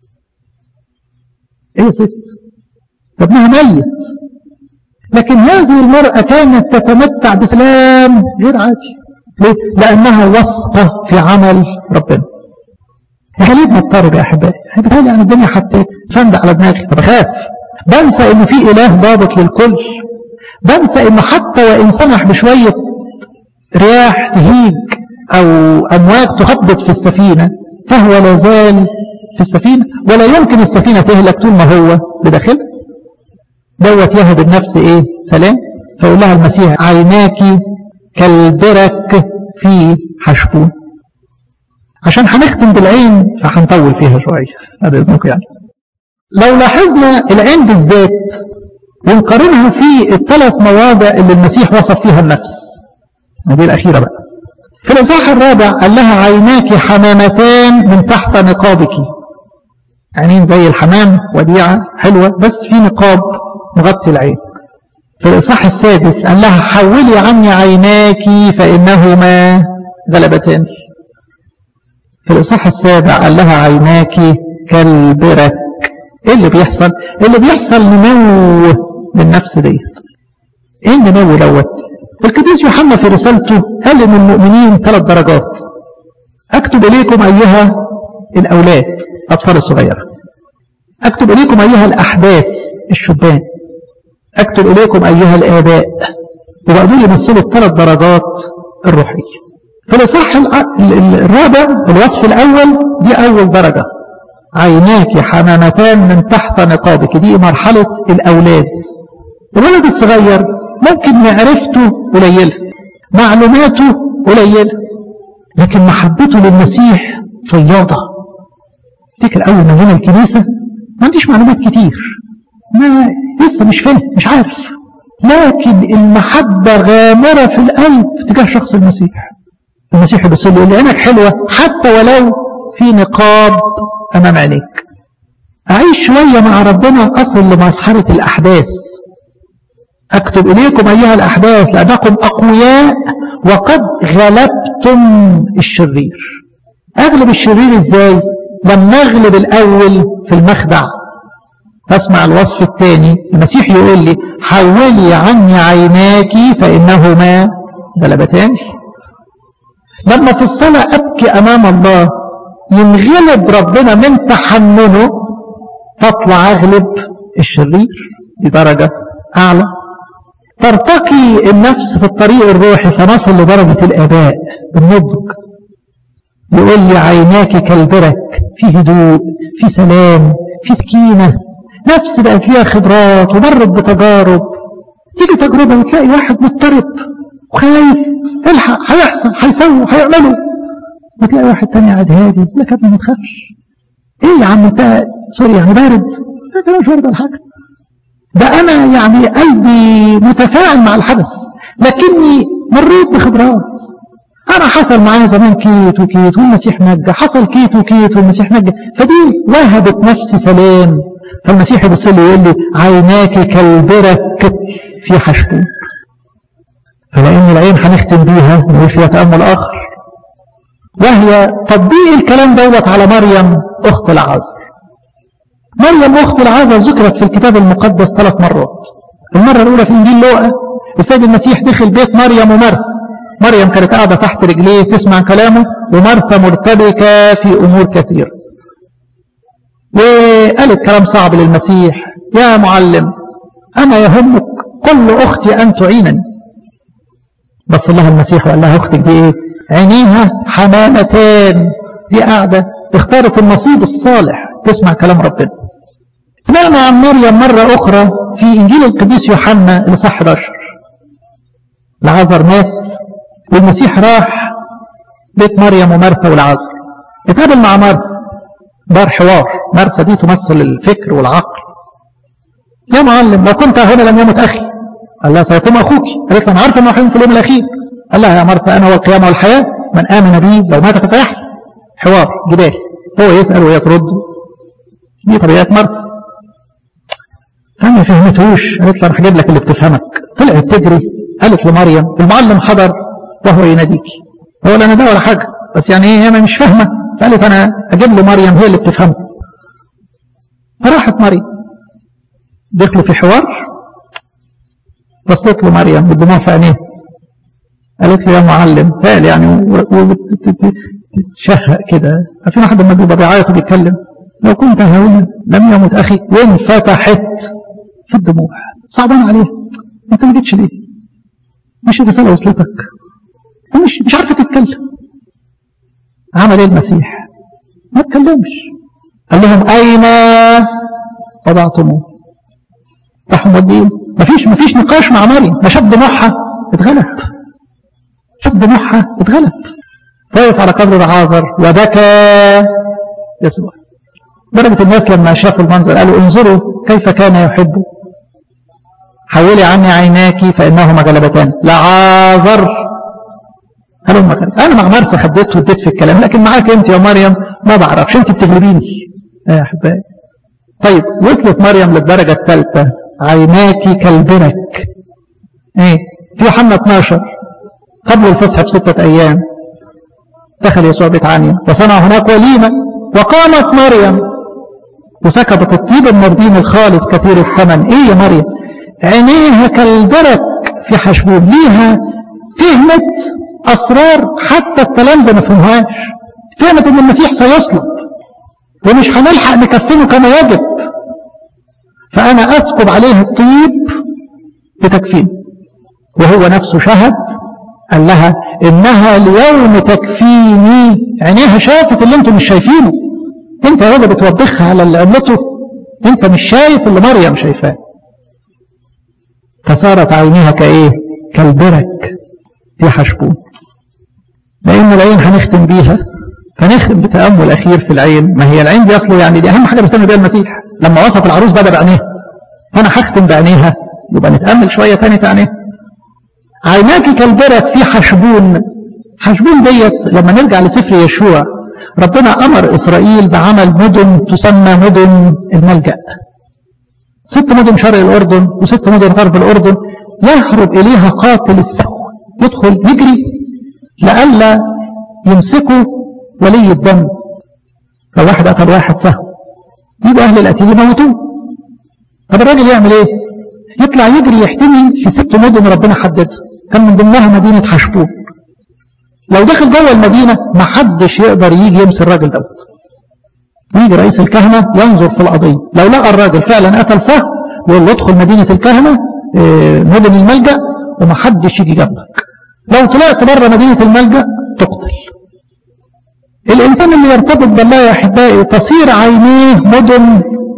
ايه يا ست ابنها ميت لكن هذه المرأة كانت تتمتع بسلام غير عادي ليه؟ لأنها واثقة في عمل ربنا ليه بنضطرب يا أحبائي بتهيألي يعني الدنيا حتى فند على دماغي فبخاف بنسى إن في إله ضابط للكل بنسى إنه حتى وإن سمح بشوية رياح تهيج أو أمواج تخبط في السفينة فهو لا زال في السفينة ولا يمكن السفينة تهلك طول ما هو بداخل دوت يهب النفس إيه سلام فيقول لها المسيح عيناك كالبرك في حشبون عشان هنختم بالعين فهنطول فيها شوية هذا إذنكم يعني لو لاحظنا العين بالذات ونقارنها في الثلاث مواضع اللي المسيح وصف فيها النفس دي الأخيرة بقى في الإصحاح الرابع قال لها عيناك حمامتان من تحت نقابك عينين زي الحمام وديعة حلوة بس في نقاب مغطي العين في الإصحاح السادس قال لها حولي عني عيناك فإنهما غلبتان في الإصحاح السابع قال لها عيناك كالبرك ايه اللي بيحصل اللي بيحصل نمو للنفس ديت ايه النمو دوت القديس يوحنا في رسالته قال ان المؤمنين ثلاث درجات اكتب اليكم ايها الاولاد الاطفال الصغيره اكتب اليكم ايها الاحداث الشبان اكتب اليكم ايها الاباء وبقى دول يمثلوا الثلاث درجات الروحيه في الاصحاح الرابع الوصف الاول دي اول درجه عيناك حمامتان من تحت نقابك دي مرحله الاولاد الولد الصغير ممكن معرفته قليلة معلوماته قليلة لكن محبته للمسيح فياضة افتكر أول ما جينا الكنيسة ما عنديش معلومات كتير ما لسه مش فاهم مش عارف لكن المحبة غامرة في القلب تجاه شخص المسيح المسيح يبص له يقول عينك حلوة حتى ولو في نقاب أمام عينيك أعيش شوية مع ربنا أصل لمرحلة الأحداث أكتب إليكم أيها الأحداث لأنكم أقوياء وقد غلبتم الشرير أغلب الشرير إزاي لما نغلب الأول في المخدع أسمع الوصف الثاني المسيح يقول لي حولي عني عيناك فإنهما غلبتان لما في الصلاة أبكي أمام الله ينغلب ربنا من تحمله تطلع أغلب الشرير دي درجة أعلى ترتقي النفس في الطريق الروحي فنصل لدرجة الآباء بالنضج يقول لي عيناك كالبرك في هدوء في سلام في سكينة نفس بقت ليها خبرات ومرت بتجارب تيجي تجربة وتلاقي واحد مضطرب وخايف الحق هيحصل هيسوي هيعملوا وتلاقي واحد تاني قاعد هادي يقول لك يا ابني ما تخافش ايه يا عم انت سوري يعني بارد انا مش بارد ولا حاجه ده انا يعني قلبي متفاعل مع الحدث لكني مريت بخبرات انا حصل معايا زمان كيت وكيت والمسيح نجى حصل كيت وكيت والمسيح نجى فدي وهبت نفسي سلام فالمسيح يبص لي يقول لي عيناك كالبرك في حشبون فلان العين هنختم بيها نقول فيها تامل اخر وهي تطبيق الكلام دولت على مريم اخت العازر مريم اخت العازر ذكرت في الكتاب المقدس ثلاث مرات المره الاولى في انجيل لوقا السيد المسيح دخل بيت مريم ومرثا مريم كانت قاعده تحت رجليه تسمع كلامه ومرثا مرتبكه في امور كثيره وقالت كلام صعب للمسيح يا معلم انا يهمك كل اختي ان تعينني بص لها المسيح وقال لها اختك دي ايه عينيها حمامتان دي قاعده اختارت النصيب الصالح تسمع كلام ربنا سمعنا عن مريم مرة أخرى في إنجيل القديس يوحنا اللي صح 11 العازر مات والمسيح راح بيت مريم ومرثا والعازر اتقابل مع مرثا دار حوار مرثا دي تمثل الفكر والعقل يا معلم لو كنت هنا لم يمت أخي قال لها سيقوم أخوك قالت له أنا عارفة أنه حيوم في اليوم الأخير قال لها يا مرثا أنا هو القيامة والحياة من آمن بي لو مات فسيحيا حوار جدال هو يسأل وهي ترد دي طبيعة مرثا فما فهمتهوش قالت له انا هجيب لك اللي بتفهمك طلعت تجري قالت لمريم المعلم حضر وهو يناديك هو لا ده ولا حاجه بس يعني ايه انا مش فاهمه فقالت انا اجيب له مريم هي اللي بتفهمه فراحت مريم دخلوا في حوار بصيت له مريم بالدموع في عينيه قالت له يا معلم قال يعني وبتشهق كده في واحد لما بيبقى بيعيط وبيتكلم لو كنت هاويا لم يمت اخي وانفتحت في الدموع صعبان عليه انت ما جيتش ليه مش الرساله وصلتك مش مش عارفه تتكلم عمل ايه المسيح ما اتكلمش قال لهم اين وضعتموه راحوا مودين مفيش مفيش نقاش مع مريم ما شاف دموعها اتغلب شاف دموعها اتغلب وقف على قبر العازر وبكى يسوع درجة الناس لما شافوا المنظر قالوا انظروا كيف كان يحب حولي عني عيناك فإنهما غلبتان لعاذر قالوا ما كان أنا مع مرسى خديت واديت في الكلام لكن معاك أنت يا مريم ما بعرفش أنت بتغلبيني يا أحبائي طيب وصلت مريم للدرجة الثالثة عيناك كالبرك ايه في يوحنا 12 قبل الفصح بستة أيام دخل يسوع بيت عنيا وصنع هناك وليمة وقامت مريم وسكبت الطيب المردين الخالص كثير الثمن ايه يا مريم عينيها كالبرك في حشبون ليها فهمت اسرار حتى التلامذه ما فهمهاش فهمت ان المسيح سيصلب ومش هنلحق نكفنه كما يجب فانا اسكب عليه الطيب بتكفين وهو نفسه شهد قال لها انها اليوم تكفيني عينيها شافت اللي انتم مش شايفينه انت يا راجل بتوبخها على اللي عملته انت مش شايف اللي مريم شايفاه فصارت عينيها كايه كالبرك في حشبون لان العين هنختم بيها فنختم بتامل اخير في العين ما هي العين دي اصله يعني دي اهم حاجه بيهتم بيها المسيح لما وصف العروس بدا بعينيها فانا هختم بعينيها يبقى نتامل شويه تاني في عينيها عيناك كالبرك في حشبون حشبون ديت لما نرجع لسفر يشوع ربنا أمر إسرائيل بعمل مدن تسمى مدن الملجأ ست مدن شرق الأردن وست مدن غرب الأردن يهرب إليها قاتل السهو يدخل يجري لئلا يمسكوا ولي الدم لو واحد قتل واحد سهو يبقى أهل القتيل يموتوه طب الراجل يعمل إيه؟ يطلع يجري يحتمي في ست مدن ربنا حددها كان من ضمنها مدينة حشبون لو دخل جوه المدينة ما حدش يقدر يجي يمسي الراجل دوت يجي رئيس الكهنة ينظر في القضية لو لقى الراجل فعلا قتل سهم يقول له ادخل مدينة الكهنة مدن الملجأ وما حدش يجي جنبك لو طلعت بره مدينة الملجأ تقتل الإنسان اللي يرتبط بالله يا أحبائي تصير عينيه مدن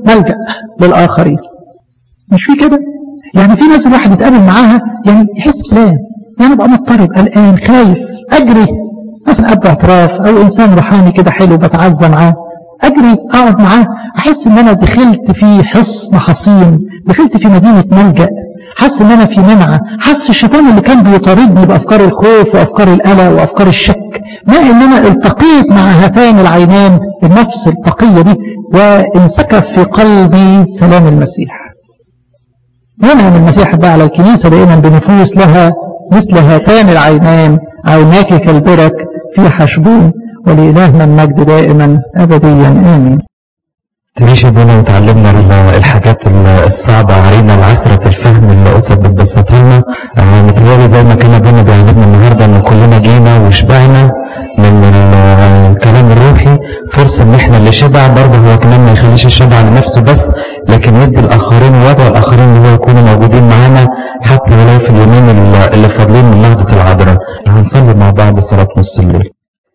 ملجأ للآخرين مش في كده يعني في ناس الواحد يتقابل معاها يعني يحس بسلام يعني ابقى مضطرب قلقان خايف اجري مثلا اب اعتراف او انسان روحاني كده حلو بتعزى معاه اجري اقعد معاه احس ان انا دخلت في حصن حصين دخلت في مدينه ملجا حاسس ان انا في منعه حاسس الشيطان اللي كان بيطاردني بافكار الخوف وافكار القلق وافكار الشك ما ان انا التقيت مع هاتين العينان النفس التقيه دي وانسكب في قلبي سلام المسيح ينعم المسيح بقى على الكنيسه دائما بنفوس لها مثل هاتان العينان عيناك كالبرك في حشبون ولإلهنا المجد دائما أبديا آمين تعيش بنا وتعلمنا الحاجات الصعبة علينا العسرة الفهم اللي قدسك بتبسطها لنا متهيألي زي ما كان ابونا بيعلمنا النهارده ان كلنا جينا وشبعنا من الكلام الروحي فرصة ان احنا اللي شبع برضه هو كمان ما يخليش الشبع لنفسه بس لكن يدي الاخرين ويدعو الاخرين ان هو يكونوا موجودين معانا حتى ولو في اليومين اللي فاضلين من نهضة العذراء هنصلي مع بعض صلاة نص الليل